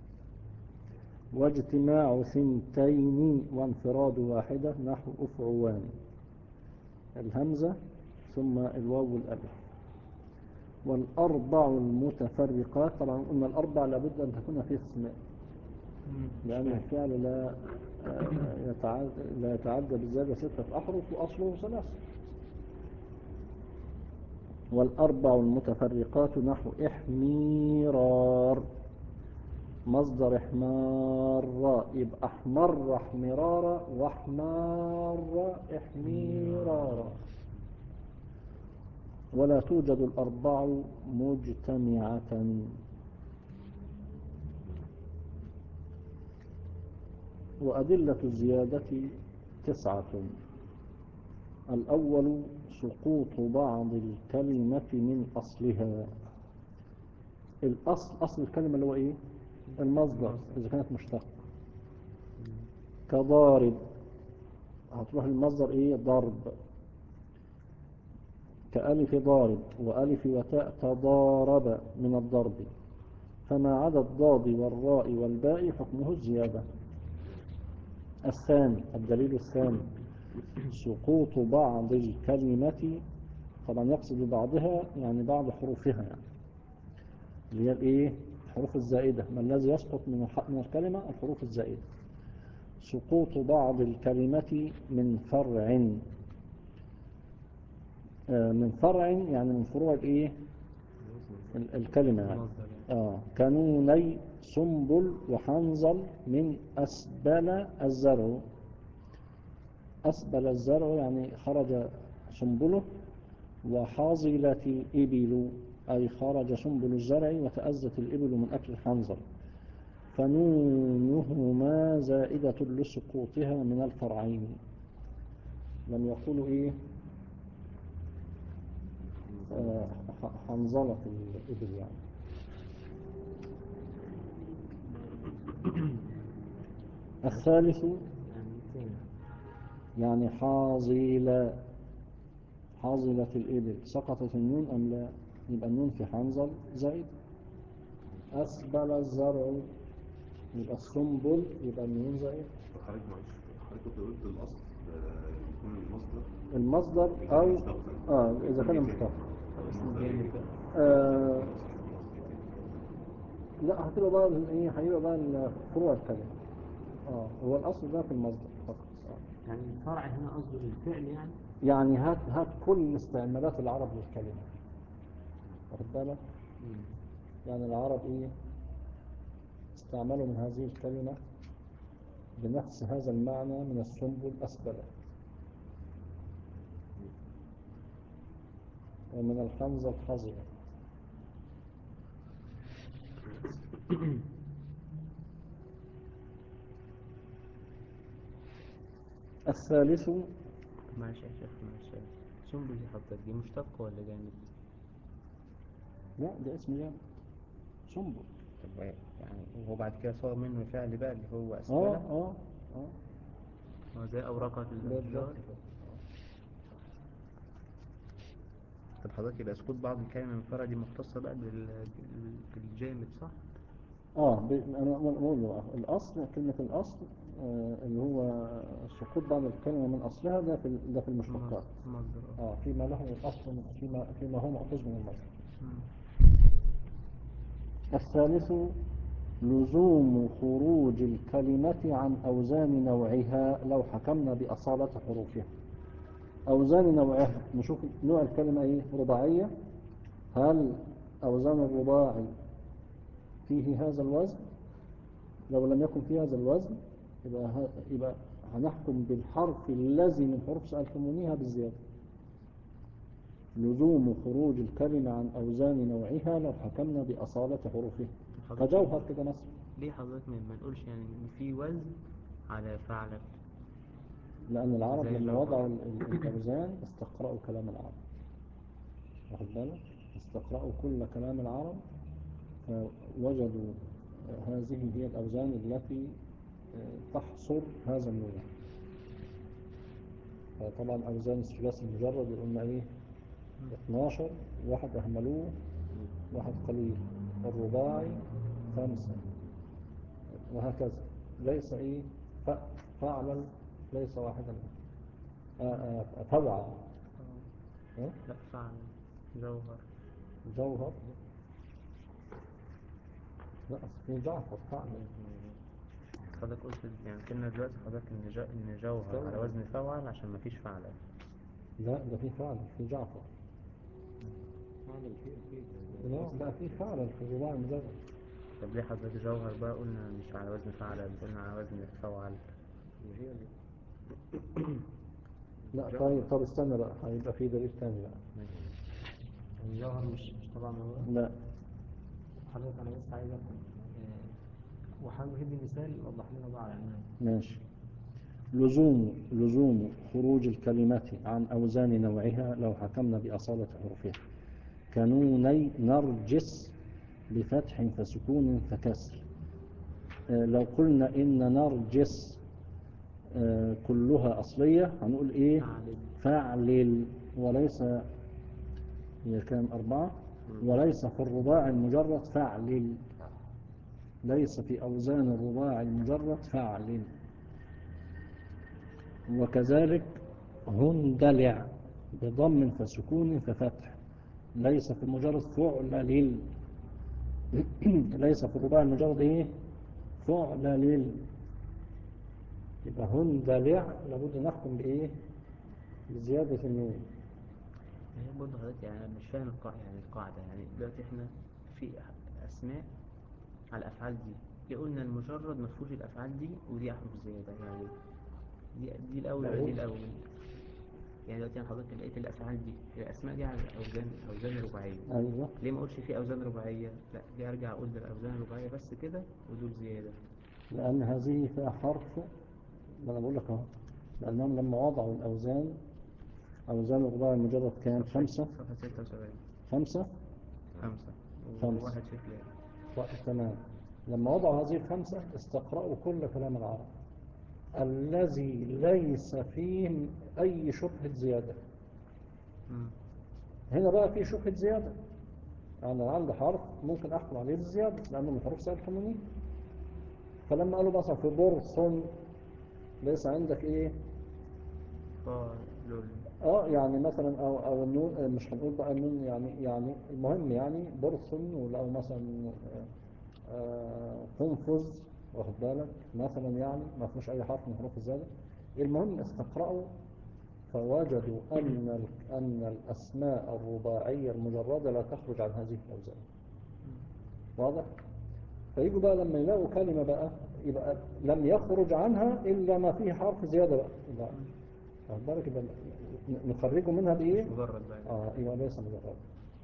واجتماع ثنتين وانفراد واحدة نحو أفعوان الهمزة ثم الواو والألف والأربع المتفرقات طبعا قلنا الأربع لابد أن تكون في اسماء لأن الفعل لا آه، يتعدى لا يتعدى بالزيادة ستة أحرف وأصله ثلاثة والأربع المتفرقات نحو إحميرار مصدر احمار يبقى احمر احمرارا واحمار احمرارا ولا توجد الأربع مجتمعة وأدلة الزيادة تسعة الأول سقوط بعض الكلمة من أصلها الأصل أصل الكلمة اللي هو إيه المصدر إذا كانت مشتقة كضارب هتروح المصدر إيه ضرب كألف ضارب وألف وتاء تضارب من الضرب فما عدا الضاد والراء والباء حكمه الزيادة الثاني الدليل الثاني سقوط بعض الكلمة طبعا يقصد بعضها يعني بعض حروفها يعني اللي هي الايه الحروف الزائدة ما الذي يسقط من الح- من الكلمة الحروف الزائدة سقوط بعض الكلمة من فرع آه، من فرع يعني من فروع الايه ال- الكلمة يعني مصدر يعني آه كانوني سنبل وحنظل من أسبل الزرع أسبل الزرع يعني خرج سنبله وحاظلت الإبل أي خرج سنبل الزرع وتأزت الإبل من أكل الحنظل فنونهما زائدة لسقوطها من الفرعين لم يقولوا إيه آه، ح- حنظلة الإبل يعني الثالث يعني فين يعني حاظلة حاظلة الإبل سقطت النون أم لا يبقى النون في حنظل زائد أسبل الزرع يبقى السنبل يبقى النون زائد حضرتك معلش حضرتك كنت قلت الأصل آه، يكون المصدر المصدر إذا كان أو مشتق. آه إذا كان يكون مشتق المصدر جامد إيه؟ بقى آه لا هتبقى بقى ال- إيه هيبقى بقى ال- فروع الكلمة اه هو الأصل ده في المصدر فقط آه. يعني الفرع هنا قصده الفعل يعني يعني هات هات كل استعمالات العرب للكلمة واخد بالك يعني العرب ايه استعملوا من هذه الكلمة بنفس هذا المعنى من السنبل أسبلة ومن الحمزة حظية الثالث معلش يا شيخ معلش سنبل دي حضرتك دي مشتق ولا جامد؟ لا ده اسم جامد سنبل طب يعني وهو بعد كده صار منه فعل بقى اللي هو اه أسفله اه اه هو زي أوراقة الأشجار بالظبط طب حضرتك يبقى سقوط بعض الكلمة من فرع دي مختصة بقى بال- بال- بالجامد صح؟ اه ب- انا أنا بقول له آه، الاصل كلمة الاصل آه اللي هو سقوط بعض الكلمة من اصلها ده في ال- ده في المشتقات مصدر اه اه فيما له اصل فيما فيما هو مأخوذ من المصدر مم. الثالث لزوم خروج الكلمة عن أوزان نوعها لو حكمنا بأصالة حروفها أوزان نوعها نشوف نوع الكلمة إيه رباعية هل أوزان الرباعي فيه هذا الوزن لو لم يكن فيه هذا الوزن يبقى, ه... يبقى هنحكم بالحرف الذي من حروف سألتمونيها بالزيادة لزوم خروج الكلمة عن أوزان نوعها لو حكمنا بأصالة حروفها حضرتك كجوهر كده مثلا ليه حضرتك ما ما نقولش يعني إن في وزن على فعل لأن العرب زي لما الجوهر. وضعوا ال- ال- الأوزان استقرأوا كلام العرب واخد بالك استقرأوا كل كلام العرب فوجدوا هذه هي الأوزان التي آه، تحصر هذا النوع طبعا أوزان الثلاثي المجرد قلنا إيه 12 واحد أهملوه واحد قليل الرباعي خمسة وهكذا ليس إيه ف- فعلا ليس واحدا آه، آه، فوعا اه إيه؟ لا فعل جوهر جوهر لا في جعفر فعلا حضرتك قلت يعني كنا دلوقتي حضرتك ان جو- ان جوهر على وزن فعل عشان ما فيش فعل لا ده في فعل في جعفر فعلا في في لا لا في فعل في الرباعي المجرد طب ليه حضرتك جوهر بقى قلنا مش على وزن فعل قلنا على وزن فوعل هي دي لا طيب طب استنى بقى هيبقى في دليل تاني بقى الجوهر مش مش طبعا هو لا حضرتك انا بس عايز افهم آه، وحابب هدي مثال وضح لنا بقى يعني ماشي لزوم لزوم خروج الكلمة عن أوزان نوعها لو حكمنا بأصالة حروفها كنوني نرجس بفتح فسكون فكسر آه، لو قلنا إن نرجس آه، كلها أصلية هنقول إيه فعل فعلل وليس هي كام أربعة وليس في الرباع المجرد فعلل ليس في أوزان الرباع المجرد فعلل وكذلك هندلع بضم فسكون ففتح ليس في مجرد فعلل ليس في الرباع المجرد ايه فعلل يبقى هندلع لابد نحكم بايه بزيادة النون هي برضه حضرتك يعني أنا مش فاهم القاعدة يعني القاعدة يعني دلوقتي احنا في أسماء على الأفعال دي ليه قلنا المجرد ما فيهوش الأفعال دي ودي أحرف زيادة يعني دي دي الأول ولا دي الأول يعني دلوقتي أنا حضرتك لقيت الأفعال دي الأسماء دي على أوزان أوزان رباعية ايوه ليه ما أقولش في أوزان رباعية لا دي أرجع أقول ده الأوزان الرباعية بس كده ودول زيادة لأن هذه فيها حرف ما أنا بقول لك أهو لأنهم لما وضعوا الأوزان أوزان الرباع المجرد كان صفحة- خمسة صفحة ستة وسبعين خمسة خمسة خمسة. وواحد شكل يعني طيب تمام لما وضعوا هذه الخمسة استقرأوا كل كلام العرب الذي ليس فيه أي شبهة زيادة مم. هنا بقى في شبهة زيادة يعني لو عندي حرف ممكن أحكم عليه بالزيادة لأنه من حروف سائل الحمونية فلما قالوا مثلا في برص ليس عندك إيه فلول اه يعني مثلا او او النون آه، مش هنقول بقى النون يعني يعني المهم يعني برص ولا او مثلا آه، آه، قنفذ واخد بالك مثلا يعني ما فيهوش اي حرف من حروف الزياده المهم استقرأوا فوجدوا ان ال- ان الاسماء الرباعيه المجرده لا تخرج عن هذه الاوزان واضح فيجوا بقى لما يلاقوا كلمه بقى يبقى لم يخرج عنها الا ما فيه حرف زياده بقى يبقى واخد بالك يبقى ن- نخرجه منها بايه مش مجرد بقى اه ايوه ليس مجرد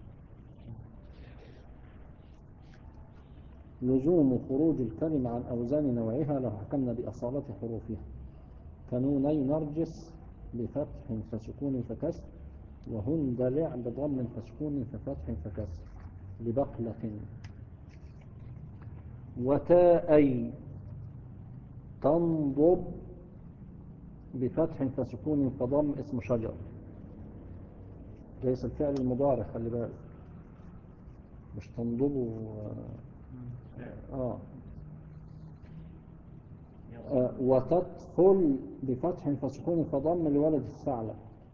لزوم خروج الكلمة عن أوزان نوعها لو حكمنا بأصالة حروفها كنوني نرجس بفتح فسكون فكسر وهندلع بضم فسكون ففتح فكسر لبقلة وتاءي تنضب بفتح فسكون فضم اسم شجر ليس الفعل المضارع خلي بالك مش تنضبه آه. آه. وتدخل بفتح فسكون فضم لولد الثعلب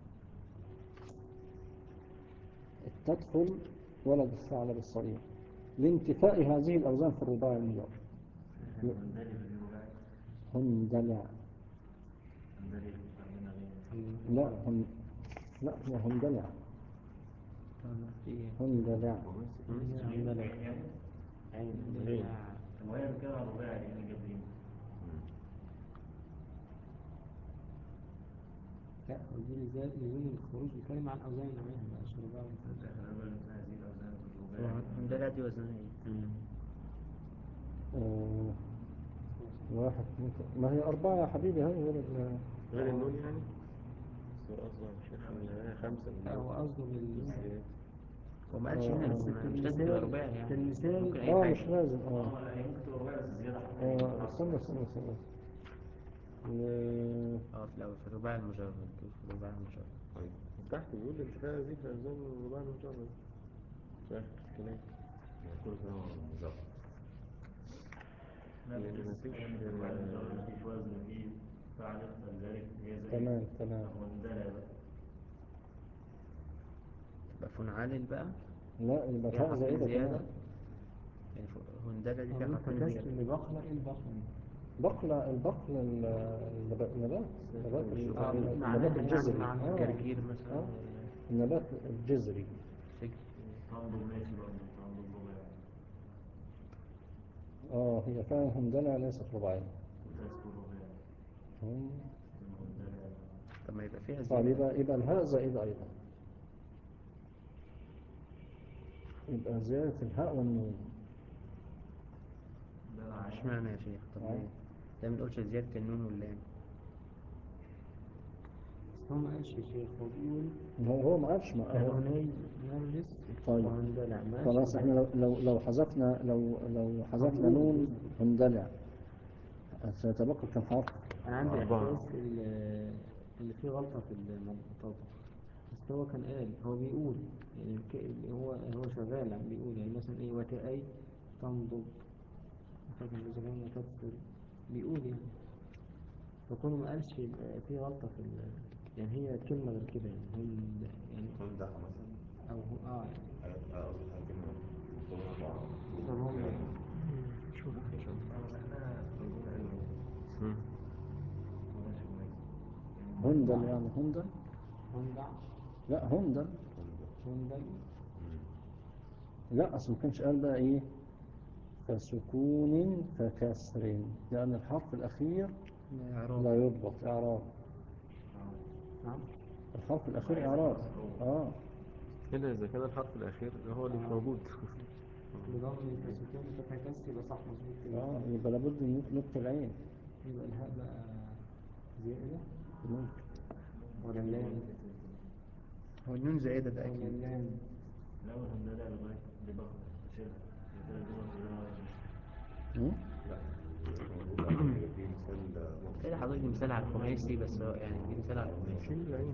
تدخل ولد الثعلب الصغير لانتفاء هذه الأوزان في الرباع المجرد هندلع لا هم لا هو هندلع في ايه هندلع لا لزوم الزا- لزوم الخروج الكلمة عن أوزان نوعها بقى شربها ده دي وزنها ايه آه. واحد اثنين ثلاثة. ما هي أربعة يا حبيبي هاي غير ال- غير النون يعني بس هو قصده يا شيخ ان هي خمسة من لا هو قصده بال هو ما قالش هنا بس ما- مش لازم تبقى رباعي في يعني المثال ممكن اي اه حاجة مش لازم اه اه استنى استنى استنى و- اه في الأول في الرباعي المجرد في الرباعي المجرد طيب تحت بيقول انتفاء هذه الأوزان الرباع المجرد في آخر الكلام يعني كل كلام مجرد لأن مفيش تمام تمام تبقى فنعلل بقى لا يبقى فيها فاء حرفين زائدة زيادة كمان يعني ف- هندلة دي فيها أو حرفين كسر زيادة لبخلة إيه البخلة دي؟ بقلة البقلة ال- النبات النبات النبات ال- آه، النبات معناها يعني الجذري معنى آه. جرجير مثلا آه. ولا النبات الجذري فجر اه هي فعلا همدلة ليست رباعية هم طب ما يبقى فيها طيب زيادة يبقى يبقى الهاء زائدة أيضا يبقى زيادة الهاء والنون اشمعنى يا شيخ طب آه. ليه ليه ما نقولش زيادة النون واللام بس هو ما قالش يا شيخ هو بيقول هو هو ما قالش ما هو هناي نرجس طيب. وهندلع ما قالش خلاص احنا لو لو لو حذفنا لو لو حذفنا نون هندلع سيتبقى كم حرف؟ انا عندي أربعة. احساس ال- اللي فيه غلطه في المنطقه بس هو كان قال هو بيقول يعني الك- هو هو شغال عم بيقول يعني مثلا ايه وتأي تنضب فاكر الزمان وتكسر بيقول يعني فكونه ما قالش يبقى في غلطه في ال يعني هي كلمه غير كده يعني هم يعني تمدح مثلا او هو اه يعني هيبقى قصدها كلمة مكونة أربعة طب هم شوف إن شاء الله مم. مم. هندل يعني هندل هندع لا هندل هندل لا أصل ما كانش قال بقى إيه فسكون فكسر لأن الحرف الأخير لا إعراب لا يضبط إعراب نعم الحرف الأخير إعراب آه إلا إذا كان الحرف الأخير هو اللي مش آه. موجود بضم فسكون فتح كسر يبقى صح مظبوط كده آه يبقى لابد من نكتب العين يبقى الهاء بقى زائدة ممكن ولا اللام هو النون زائدة ده ولا أكيد اللام مم؟ لا هو بيقول عشان يبقى فيه مثال مقصود كده حضرتك دي مثال على الخماسي بس هو يعني دي مثال على الخماسي شيل العين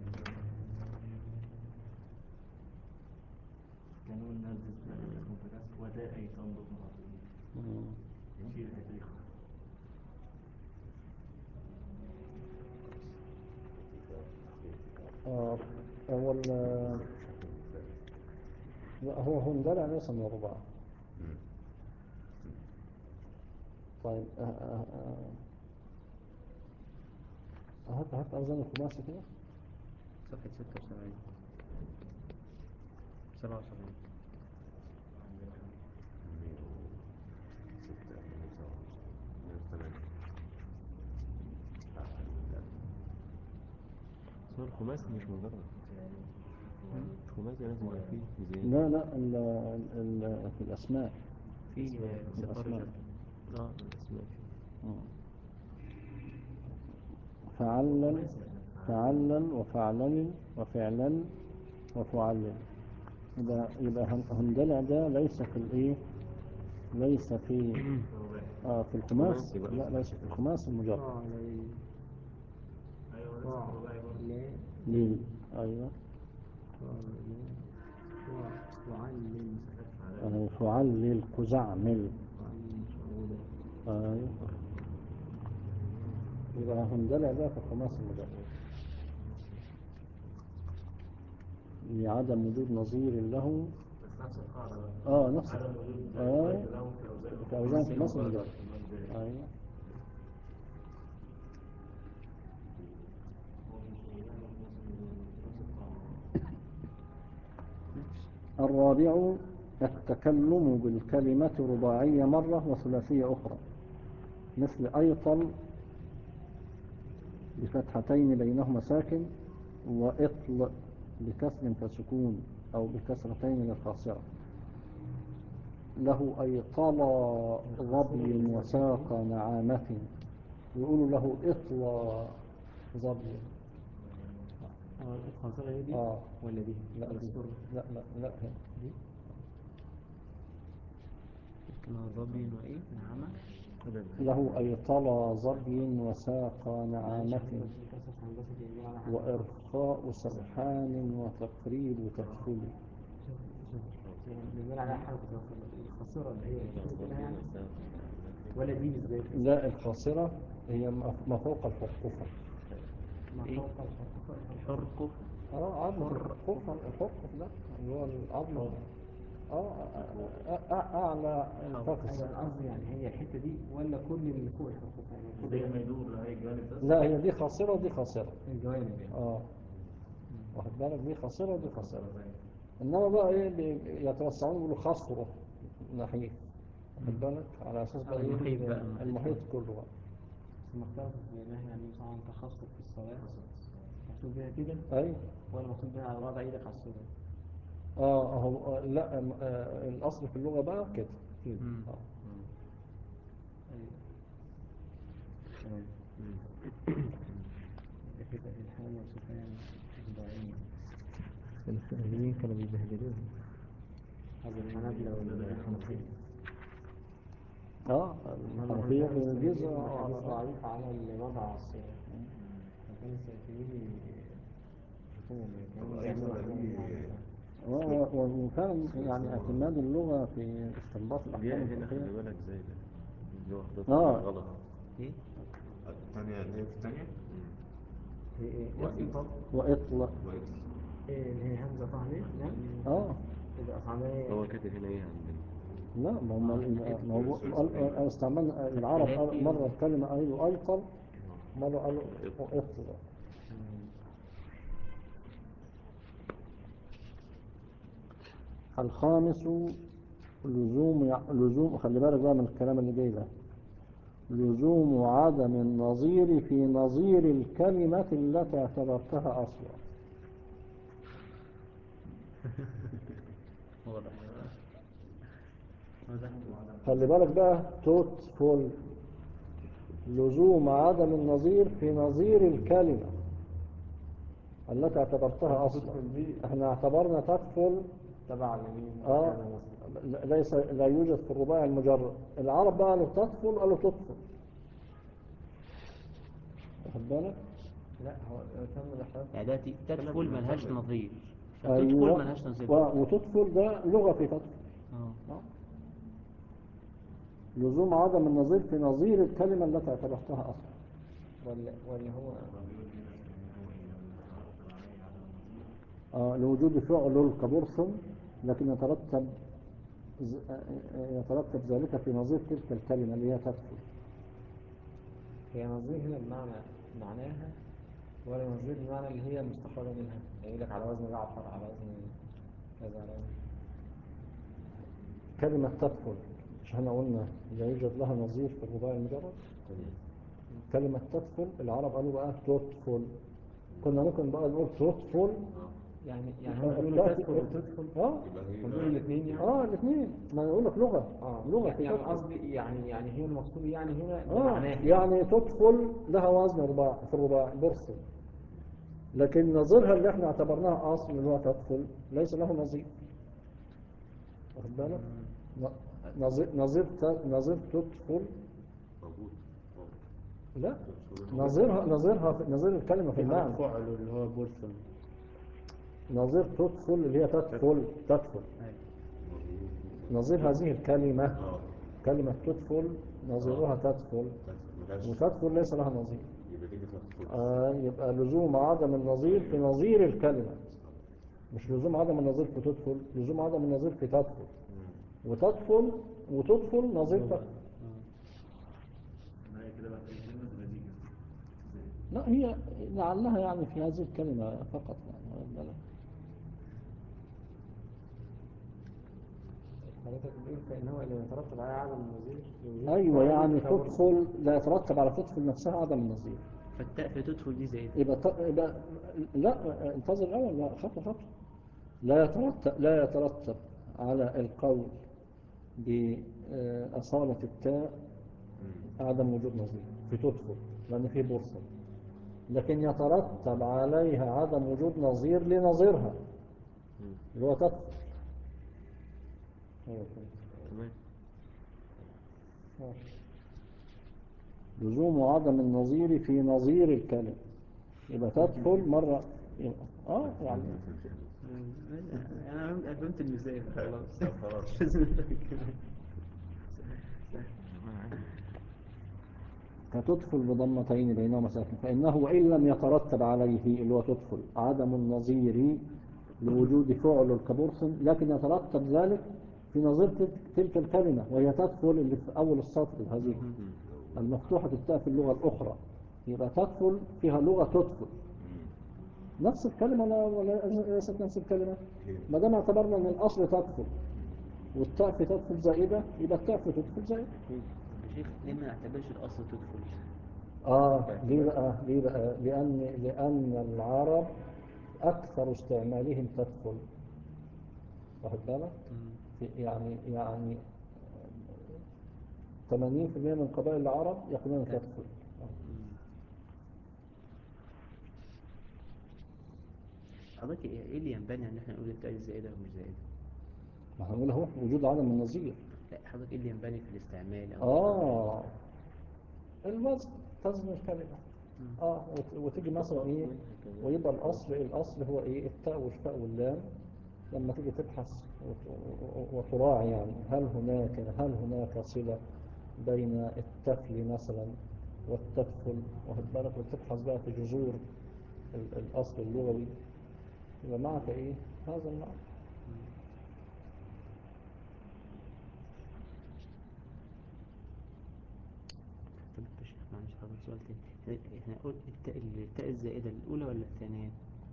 كانون نزل ودائي تنضب مم. شيل هذه آه هو ال- لا هو هندلع ليس من الرباع مم. طيب آه، آه، آه، هات هات أوزان الخماسي كده صفحة ستة وسبعين سبعة وسبعين مية وستة مية وسبعة وخمسين مية وثمانية لا أقل من ذلك بس هو الخماسي مش مجرد الخماسي لازم يبقى فيه زيادة لا لا ال ال في الأسماء في صفار الأسماء. جد اه الأسماء فعلل فعلل وفعلل وفعلل وفعلل يبقى يبقى هن- هندلع ده ليس في الايه ليس في اه في الخماس خماسي بقى. لا ليس في الخماس المجرد فعلي فعلي ليه ايوه فعلي وعلم آه، فعلل قزعمل وعلم شعودا ايوه يبقى هندلع ده في الخماس المجرد لعدم وجود نظير له اه نفس اه في اوزان في مصر المجرد ايوه الرابع التكلم بالكلمة رباعية مرة وثلاثية أخرى مثل أيطل بفتحتين بينهما ساكن وإطل بكسر فسكون أو بكسرتين للخاصرة له أيطل ظبي وساق نعامة يقولوا له إطل ظبي اه الخاصرة هي دي آه ولا دي لا ولا دي السر لا لا لا هي دي ما ظبي وإيه نعمة له أيطل ظبي وساق نعامة وإرخاء سرحان وتقريب تدخل بنقول عليها حركة الخاصرة اللي هي كده يعني ولا دي بالذات لا الخاصرة هي ما ما فوق الحرقفة ما إيه؟ فوق الحركة حرقف اه عظم الحرقفة الحرقف ده اللي هو العظم اه أ- أ- أعلى الفخذ ايوه انا قصدي يعني هي الحتة دي ولا كل اللي فوق الحركة يعني كل ما يدور لا هي جانب بس لا هي دي خاصرة ودي خاصرة الجوانب يعني اه واخد بالك دي خاصرة ودي خاصرة انما بقى ايه بي- يتوسعون يقولوا خصرة نحيف واخد بالك على أساس بقى إيه؟ المحيط بقى، المحيط كله بقى ثم اختلفوا في نهي عن النبي صلى الله عليه وسلم عن تخصص في الصلاة مقصود بها كده أيوه ولا مقصود بها على وضع ايدك على الصورة اه هو آه، لا آه، آه، الأصل في اللغة بقى كده كده مم. آه. أيوة تمام يبقى كده الحال وسفيان ضعيف الفقهيين كانوا بيبهدلوهم هذا الحنابلة والحنفية اه الحنفية في الجيزة حديث آه، ضعيف على الوضع على الصورة فكان السيفيين يشوفوهم كانوا يعملوا و- و- و- وكان يعني اعتماد اللغة في استنباط الأحكام الياء هنا خلي الفقهية بالك زي ده اللي واخدة آه. غلط ايه الثانية اللي هي في الثانية هي ايه وإيه؟ طب وإطلاق كويس ايه اللي هي همزة طهنية نعم اه إذا أصعبها هو كاتب هنا ايه عندنا لا ما هم آه، ما هو قال- قال- استعملنا العرب قال- مرة الكلمة قالوا أيطل مرة قالوا إطلاق الخامس لزوم يع- لزوم خلي بالك بقى من الكلام اللي جاي ده لزوم عدم النظير في نظير الكلمة التي اعتبرتها أصلا واضح واضح خلي بالك بقى توت فول لزوم عدم النظير في نظير الكلمة التي اعتبرتها أصلا احنا اعتبرنا تدخل تبع اليمين اه هذا مصر. ليس لا يوجد في الرباعي المجرد العرب بقى قالوا تدخل قالوا تدخل واخد بالك لا هو تم الإحراف يعني ده ت- تدخل ملهاش نظير أيوة. فتدخل ملهاش نظير و- وتدخل ده لغة في تدخل اه آه. لزوم عدم النظير في نظير الكلمة التي اعتبرتها أصلا ولا ولا هو آه لوجود فعل كبرص لكن يترتب ز- آه، يترتب ذلك في نظير تلك الكلمة اللي هي تدخل هي نظير هنا بمعنى معناها ولا نظير بمعنى اللي هي مستخرجة منها يعني يقول لك على وزن جعفر على وزن كذا على وزن كلمة تدخل مش احنا قلنا لا يوجد لها نظير في الرباعي المجرد كلمة تدخل العرب قالوا بقى تدخل كنا ممكن بقى نقول تدخل يعني يعني هم آه، بيقولوا بتاعت- تدخل وتدخل اه يبقى هي هم بيقولوا الاثنين يعني اه الاثنين ما نقول لك لغة اه لغة يعني في يعني تدخل. قصدي يعني يعني هي المقصود يعني هنا اه بمعناها يعني تدخل لها وزن رباع في الرباع برص لكن نظيرها اللي احنا اعتبرناها اصل اللي هو تدخل ليس له نظير واخد بالك ن- نظير نظير ت- نظير تدخل موجود واضح. لا تدخل. نظيرها نظيرها في نظير الكلمة في في حالة المعنى فعل اللي هو بولسون نظير تدخل اللي هي تدخل تدخل نظير هذه الكلمة اه كلمة تدخل نظيرها تدخل تدخل ملهاش وتدخل ليس لها نظير يبقى دي ما تدخلش آه يبقى لزوم عدم النظير في نظير الكلمة مش لزوم عدم النظير في تدخل لزوم عدم النظير في تدخل مم. وتدخل وتدخل نظير تدخل لا هي لعلها يعني في هذه الكلمة فقط يعني واخد بالك؟ حضرتك بتقول فإن هو اللي يترتب عليه عدم النظير لوجود أيوة فعل يعني كبر. تدخل لا يترتب على تدخل نفسها عدم النظير فالتاء في تدخل دي زي يبقى, ت... يبقى لا انتظر الأول لا خطوة خطوة لا يترتب لا يترتب على القول بأصالة التاء عدم وجود نظير في تدخل لأن في بورصة لكن يترتب عليها عدم وجود نظير لنظيرها اللي هو تدخل ايوه فهمت تمام ماشي لزوم عدم النظير في نظير الكلم يبقى تدخل مرة يبقى اه يعني انا فهمت- فهمت المثال خلاص طب خلاص. مش لازم نترك كمان فتدخل بضمتين بينهما ساكن فإنه وإن لم يترتب عليه اللي هو تدخل عدم النظير لوجود فعل كبرص لكن يترتب ذلك في نظير تلك- تلك الكلمة وهي تدخل اللي في أول السطر هذه المفتوحة التاء في اللغة الأخرى يبقى تدخل فيها لغة تدخل نفس الكلمة ولا ولا ليست نفس الكلمة ما دام اعتبرنا ان الاصل تدخل والتاء في تدخل زائدة يبقى التاء في تدخل زائدة يا شيخ ليه ما نعتبرش الأصل تدخل آه ليه بقى ليه بقى لأن لأن العرب أكثر استعمالهم تدخل واخد بالك في- يعني يعني 80% من قبائل العرب يقولون تدخل حضرتك ايه إيه اللي ينبني ان احنا نقول التاء الزائدة ومش زائدة ما هنقول اهو وجود عدم النظير لا حضرتك ايه اللي ينبني في الاستعمال او اه الوزن تزن الكلمة مم. اه وت- وتيجي مثلا ايه ويبقى الاصل الاصل هو ايه التاء والفاء واللام لما تيجي تبحث وت- وتراعي يعني هل هناك هل هناك صلة بين التفل مثلا والتدخل واخد بالك وتبحث بقى في جذور ال- الاصل اللغوي يبقى معك ايه هذا المعنى طب يا شيخ معلش حضرتك سؤال تاني احنا- احنا قلت التاء التاء الزائدة الأولى ولا الثانية؟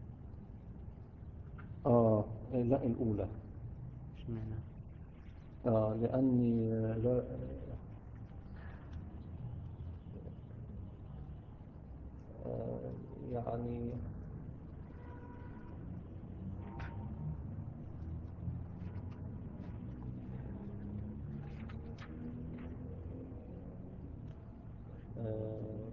اه لا الاولى اشمعنى؟ آه لأني لا آه يعني آه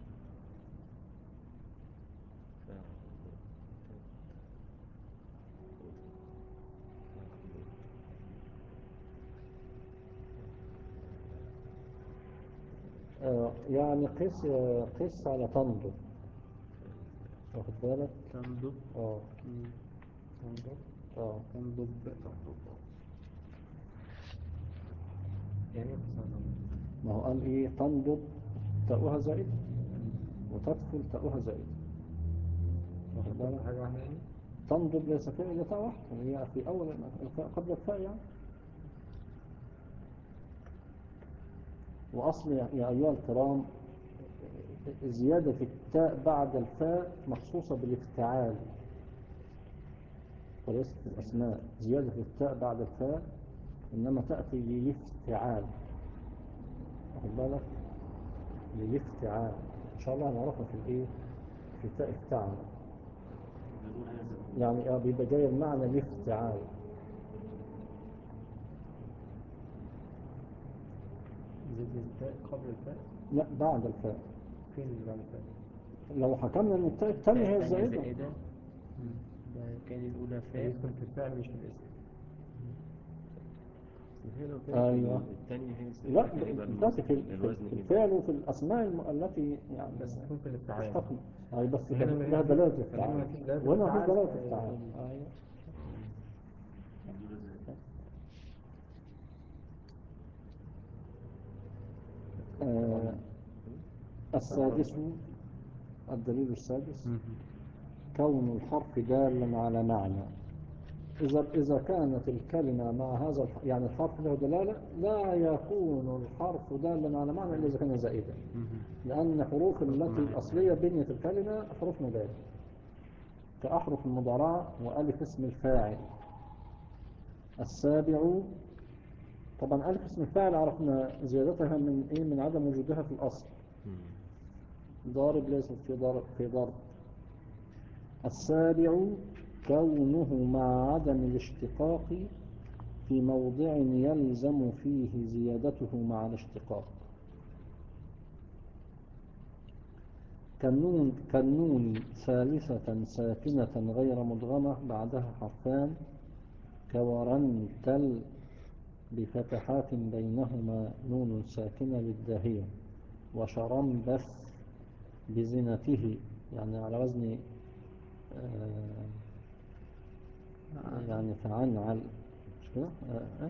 آه يعني قس قس على تنظر واخد بالك تنضب اه مم. تنضب اه تنضب يعني ايه قصة تنضب؟ ما هو قال ايه تنضب تاؤها زائد وتدخل تاؤها زائد واخد تنضب بالك حاجة واحدة يعني؟ تنضب ليس فيها الا تاء واحده هي في اول الفاء قبل الفاء يعني واصل يا يا ايها الكرام زيادة التاء بعد الفاء مخصوصة بالافتعال وليس في الأسماء زيادة التاء بعد الفاء إنما تأتي للافتعال واخد بالك للافتعال إن شاء الله هنعرفها في الإيه في تاء افتعال يعني آه بيبقى جاي المعنى الافتعال زد التاء قبل الفاء لا بعد الفاء فين اللي بعد الفاء؟ لو حكمنا ان التاء الثانية هي الثانية الزائدة زائدة مم. ده كان الأولى فاء فيسكن في الفعل مش في الاسم هي لو كانت أيوة. الثانية هي لا الزائدة كان يبقى بتأتي في المصدر- في الوزن في ايه الفعل وفي الأسماء الم- التي يعني بس تكون في الافعال تشتق أي بس هنا كان ما لها فيش- دلالة فهنا افتعال ما فيش دلالة وهنا في افتعال، دلالة ف- افتعال أيوة آه، السادس الدليل السادس مم. كون الحرف دالا على معنى إذا إذا كانت الكلمة مع هذا الح... يعني الحرف له دلالة لا يكون الحرف دالا على معنى إلا إذا كان زائدا مم. لأن حروف التي معاني. الأصلية بنية الكلمة حروف مباني كأحرف المضارعة وألف اسم الفاعل السابع طبعا ألف اسم الفاعل عرفنا زيادتها من إيه من عدم وجودها في الأصل ضارب ليس في ضرب في ضرب السابع كونه مع عدم الاشتقاق في موضع يلزم فيه زيادته مع الاشتقاق كالنون, كالنون ثالثة ساكنة غير مدغمة بعدها حرفان كورنتل بفتحات بينهما نون ساكنة للداهية وشرنبث بزنته يعني على وزن آه، يعني فعن عل مش كده آه، آه.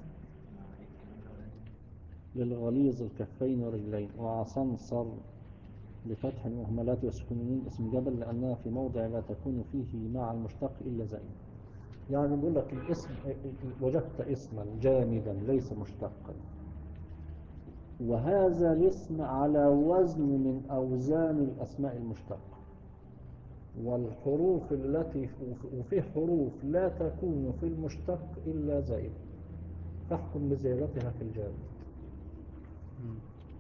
للغليظ الكفين والرجلين وعصنصر بفتح المهملات والسكونين اسم جبل لأنها في موضع لا تكون فيه مع المشتق إلا زائد يعني بيقول لك الاسم وجدت اسما جامدا ليس مشتقا وهذا الاسم على وزن من أوزان الأسماء المشتقة والحروف التي وفي حروف لا تكون في المشتق إلا زائدة فاحكم بزيادتها في الجامد مم.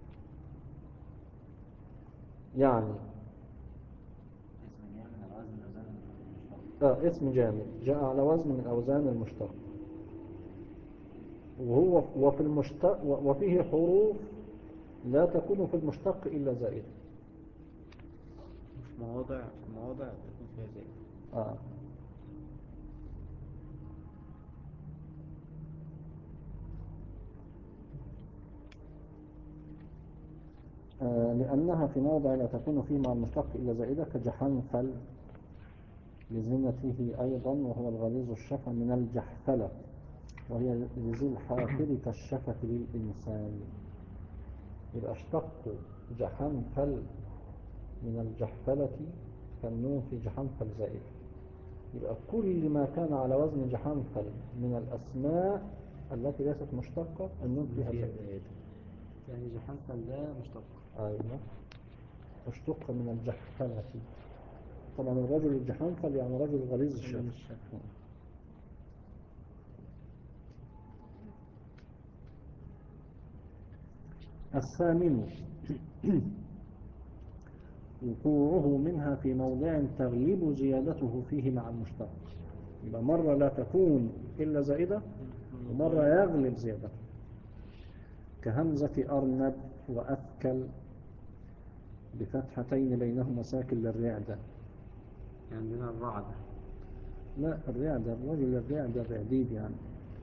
يعني اسم جامد على وزن أوزان المشتق آه اسم جامد جاء على وزن من أوزان المشتق وهو وفي المشتق و- وفيه حروف لا تكون في المشتق إلا زائدة في مواضع في مواضع تكون فيها زائد آه. آه لأنها في موضع لا تكون فيه مع المشتق إلا زائدة كجحنفل لزنته أيضا وهو الغليظ الشفة من الجحفلة وهي لذي الحافر كالشفة للإنسان يبقى اشتقوا جحنفل من الجحفلة فالنون في جحنفل زائد يبقى كل ما كان على وزن جحنفل من الأسماء التي ليست مشتقة النون فيها فيها زائد زائد يعني جحنفل ده مشتق أيوة اشتق من الجحفلة طبعا الرجل الجحنفل يعني رجل غليظ الشفة غليظ الشفة. الثامن وقوعه منها في موضع تغلب زيادته فيه مع المشتق يبقى مرة لا تكون إلا زائدة ومرة يغلب زيادته كهمزة أرنب وأثكل بفتحتين بينهما ساكن للرعدة يعني عندنا الرعد لا الرعدة الرجل الرعدة الرعديد يعني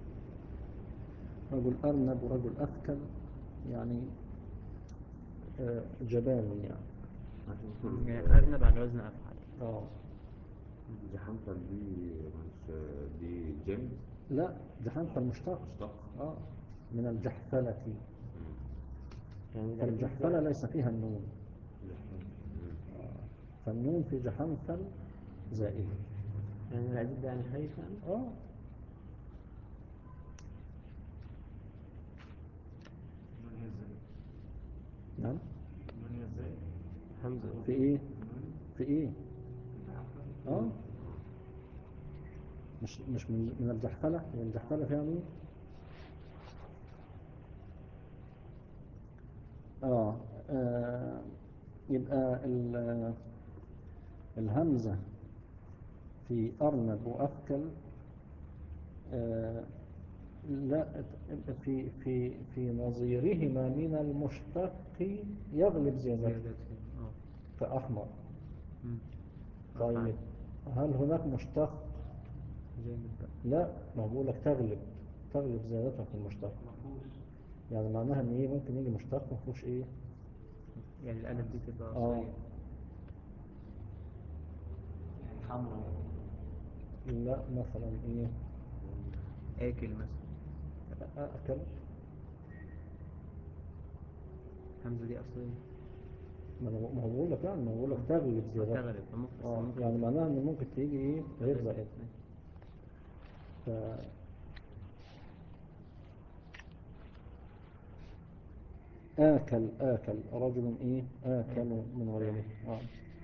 رجل أرنب ورجل أثكل يعني آه، جبان يعني عشان يعني كده أرنب على وزن أفعل اه جحنفل دي مش دي جيم لا جحنفل مشتق مشتق اه من الجحفلة يعني فالجحفلة ليس فيها النون جحنفل فالنون في جحنفل زائدة يعني العديد ده يعني خايف يعني اه من هي ازاي نعم من هي ازاي حمزة في ايه في ايه اه مش مش من من الجحفلة هي الجحفلة فيها نون آه. آه يبقى ال- الهمزة في أرنب وأفكل آه لا في في في نظيرهما من المشتق يغلب زيادته زيادة اه كأحمر مم. طيب هل هناك مشتق جامد بقى لا ما بقول لك تغلب تغلب زيادتها في المشتق يعني معناها ان ايه ممكن يجي مشتق ما فيهوش ايه يعني الألف دي تبقى اه أصلية يعني حمرا لا مثلا ايه آكل مثلا اكل همزة دي أصلية ما انا ما هو بقول لك يعني ما هو بقول لك تغلب زيادتها تغلب ممكن بس اه ممكن يعني معناها ان ممكن تيجي ايه غير تغلب. زائد ف آكل آكل رجل إيه آكل من غيره آه.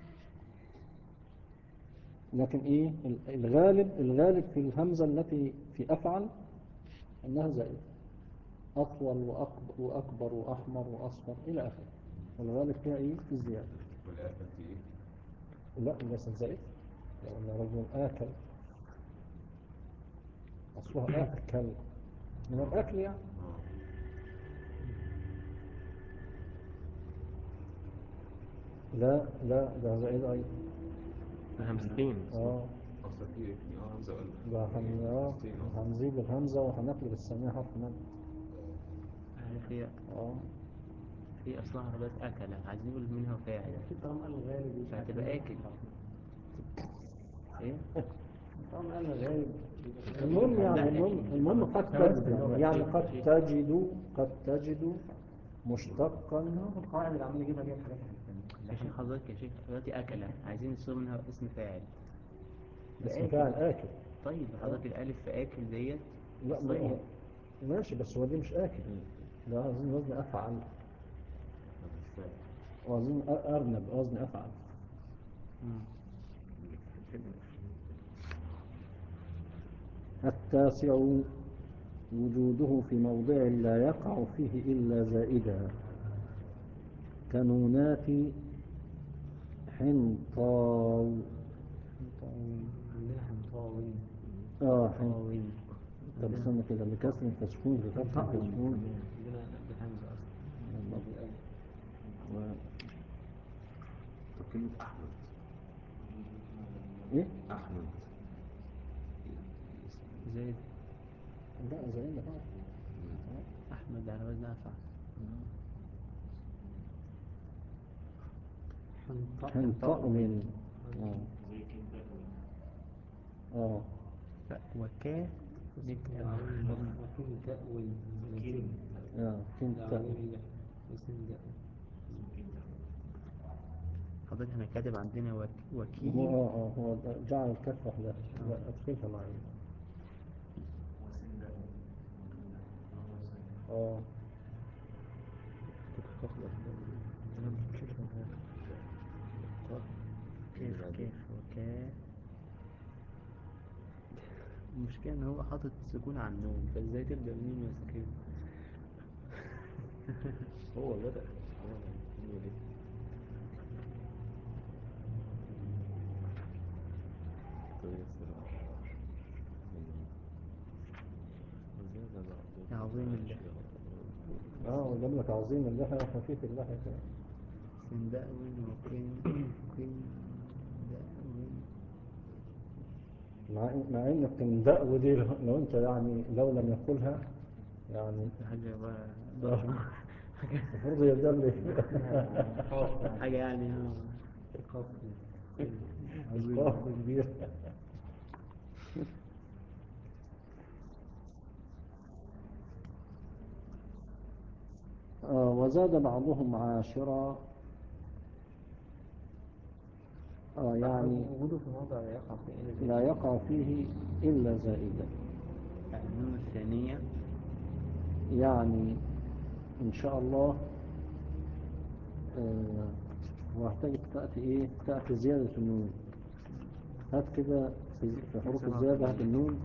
لكن إيه ال- الغالب الغالب في الهمزة التي في أفعل أنها زائد أطول وأكبر, وأكبر وأحمر وأصفر إلى آخره والغالب فيها إيه الزيادة والآفة في ايه لا ليست زائد لأن رجل آكل أصلها آكل من الأكل يعني اه لا لا ده زائد أيضا همزتين اه اصلا في في اه همزة والف ده هن... آه، همزتين أصلاً. هنزيد الهمزة وهنقلب الثانية حرف مد في اه في أصلها حاجات أكلة عايزين نقول منها فاعل طالما قال الغالب يبقى فهتبقى كده آكل إيه طالما قال الغالب يبقى كده المهم لا، يعني لكن- المهم المهم قد ثوابت تجد اللغة يعني, يعني شيء- قد شيء. تجد قد تجد مشتقا القواعد اللي عمال يجيبها ديت حاجات يا شيخ حضرتك يا شيخ دلوقتي أكلة عايزين نصيغ منها اسم فاعل اسم فاعل آكل طيب حضرتك الألف في آكل ديت لا ما أصلية ماشي بس هو دي مش آكل ده عايزين وزن أفعل مش فاهم وعايزين أ- أرنب وزن أفعل مم. التاسع وجوده في موضع لا يقع فيه إلا زائدا كنونات حنطاو عندنا حنطاوي اه حن... طاوين طب استنى كده بكسر تسكون بفتح تسكون عندنا بحمزة أصلا أو بالألف و... طب كلمة أحمد ايه أحمد زيد لا زي ما فعل أحمد على وزن أفعل حنطاء حنطاء من اه اه وكا وكين تأوي وكين اه كنت تأوي وسن دأوي حضرتك أنا كاتب عندنا وك... هو وكيل اه اه هو جعل الكف واحدة لا ادخلها معي اه تتخطلق كيف كيف وكا المشكلة إن هو حاطط سكون على النون فإزاي تبدأ بالنون مسكين هو بدأ هو هي دي تيسر وزيادة بعض يا عظيم الله. اه وجاب لك عظيم اللحية وخفيف اللحية كمان سنداوين وكين كين داوين مع مع ان التنداء ودي لو انت يعني لو لم يقولها يعني حاجة بقى ضرب حاجة المفروض يبدأ لي حاجة يعني آه. خفي القاف كبير آه، وزاد بعضهم عاشرا آه يعني وجوده في موضع لا يقع في إلا لا يقع فيه إلا زائدا النون الثانية يعني إن شاء الله آه، وهتجد تأتي إيه تأتي زيادة النون هات كده في في حروف الزيادة هات النون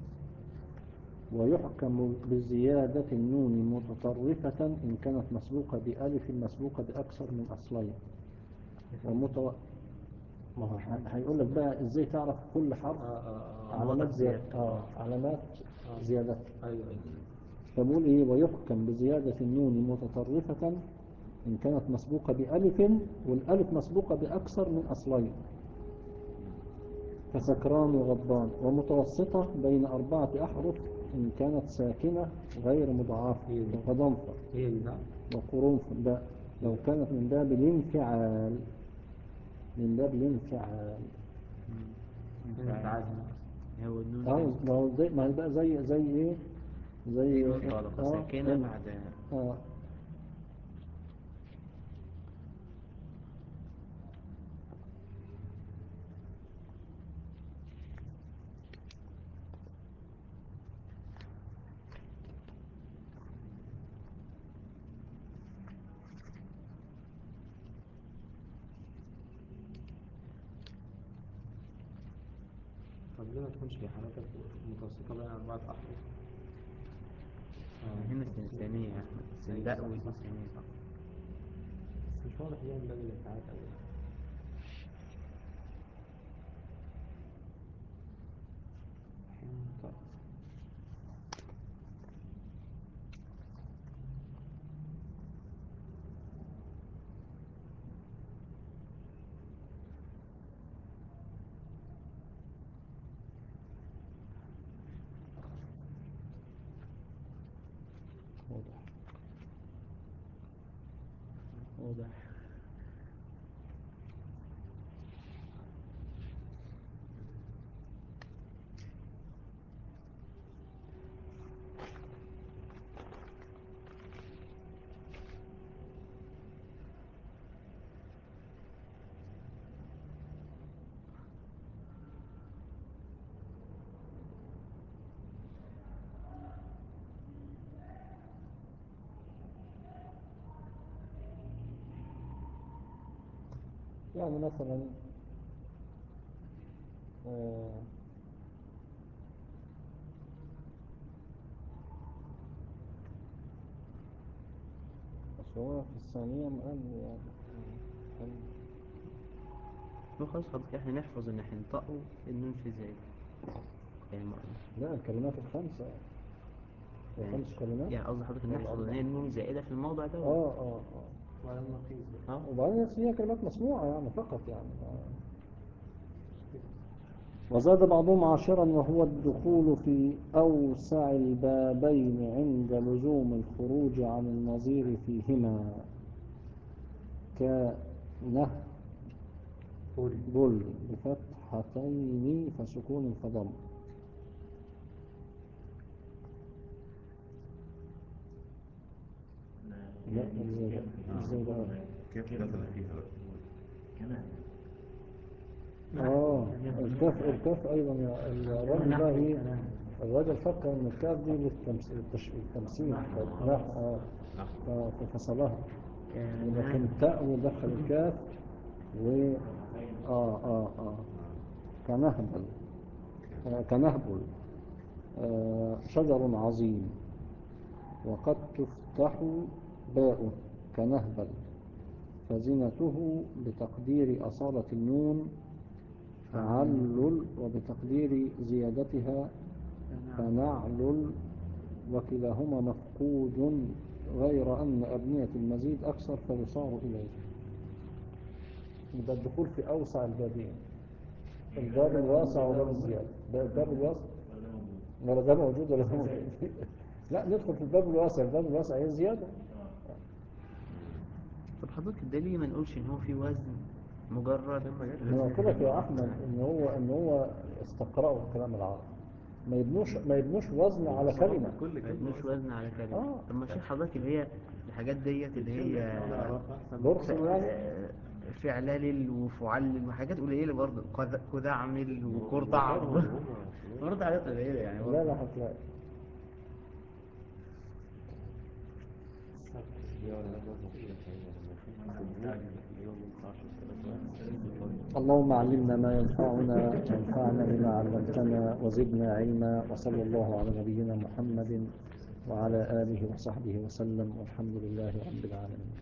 ويحكم بزيادة النون متطرفة إن كانت مسبوقة بألف مسبوقة بأكثر من أصلين ومتو... ما هو ه- هيقول لك بقى إزاي تعرف كل حرف آه آه آه علامات موضع زيادة زيادته. آه علامات آه. زيادة أيوه أيوه فبقول إيه ويحكم بزيادة النون متطرفة إن كانت مسبوقة بألف والألف مسبوقة بأكثر من أصلين كسكران وغضبان ومتوسطة بين أربعة أحرف إن كانت ساكنة غير مضاعفة هي دي. كغضنفة هي دي صح؟ وقرنفل ده لو كانت من باب الانفعال من باب الانفعال انفعال هو النون اه كانت ما هو زي ما هي بقى زي زي ايه زي نون طالقة آه، ساكنة إن- بعد اه طب ليه ما تكونش حضرتك متوسطة بين أربعة أحرف؟ آه. هنا ثانية يا أحمد سنداوي صح، صح. ثانية صح بس مش واضح ليه من باب الانفعال أوي حنطة واضح واضح يعني مثلا آه، هو في الثانية قال يعني قال هو خلاص حضرتك احنا نحفظ ان احنا ننطقه النون في زائد يعني ما- لا الكلمات الخمسة يعني- الخمس كلمات يعني قصدي حضرتك نحفظ ان هي النون زائدة في الموضع ده اه اه اه وعلى النقيض بقى. اه وبعدين هي كلمات مسموعة يعني فقط يعني وزاد بعضهم عاشرا وهو الدخول في أوسع البابين عند لزوم الخروج عن النظير فيهما كنه بل بفتحتين فسكون فضم لا ازاي ازاي بقى كيف دخل فيها بقى اه الكاف الكاف ايضا يا الراجل ده ايه الراجل فكر ان الكاف دي للتمثيل التمثيل نحو اه ف- ففصلها لكن التاء ودخل الكاف و اه اه اه كنهبل آه كنهبل آه شجر عظيم وقد تفتح باء كنهبل فزنته بتقدير أصالة النون فعلل وبتقدير زيادتها فنعلل وكلاهما مفقود غير أن أبنية المزيد أكثر فيصار إليه يبقى الدخول في أوسع البابين الباب الواسع وباب الزيادة ده الباب الواسع ولا ده موجود ولا ده موجود لا ندخل في الباب الواسع الباب الواسع هي الزيادة طب حضرتك ده ليه ما نقولش ان هو في وزن مجرد انا قلت لك يا احمد ان هو ان هو استقرأوا الكلام العربي ما يبنوش ما يبنوش وزن على كلمة كل ما كلمة يبنوش وزن على كلمة آه. طب ما شيخ حضرتك اللي هي الحاجات ديت اللي هي برسل يعني آه، فعلال وفعلل وحاجات قليلة برضه قذ- كذعمل وقرطع برضه حاجات قليلة يعني لا برضه لا هتلاقي اللهم علمنا ما ينفعنا وانفعنا بما علمتنا وزدنا علما وصلى الله على نبينا محمد وعلى آله وصحبه وسلم والحمد لله رب العالمين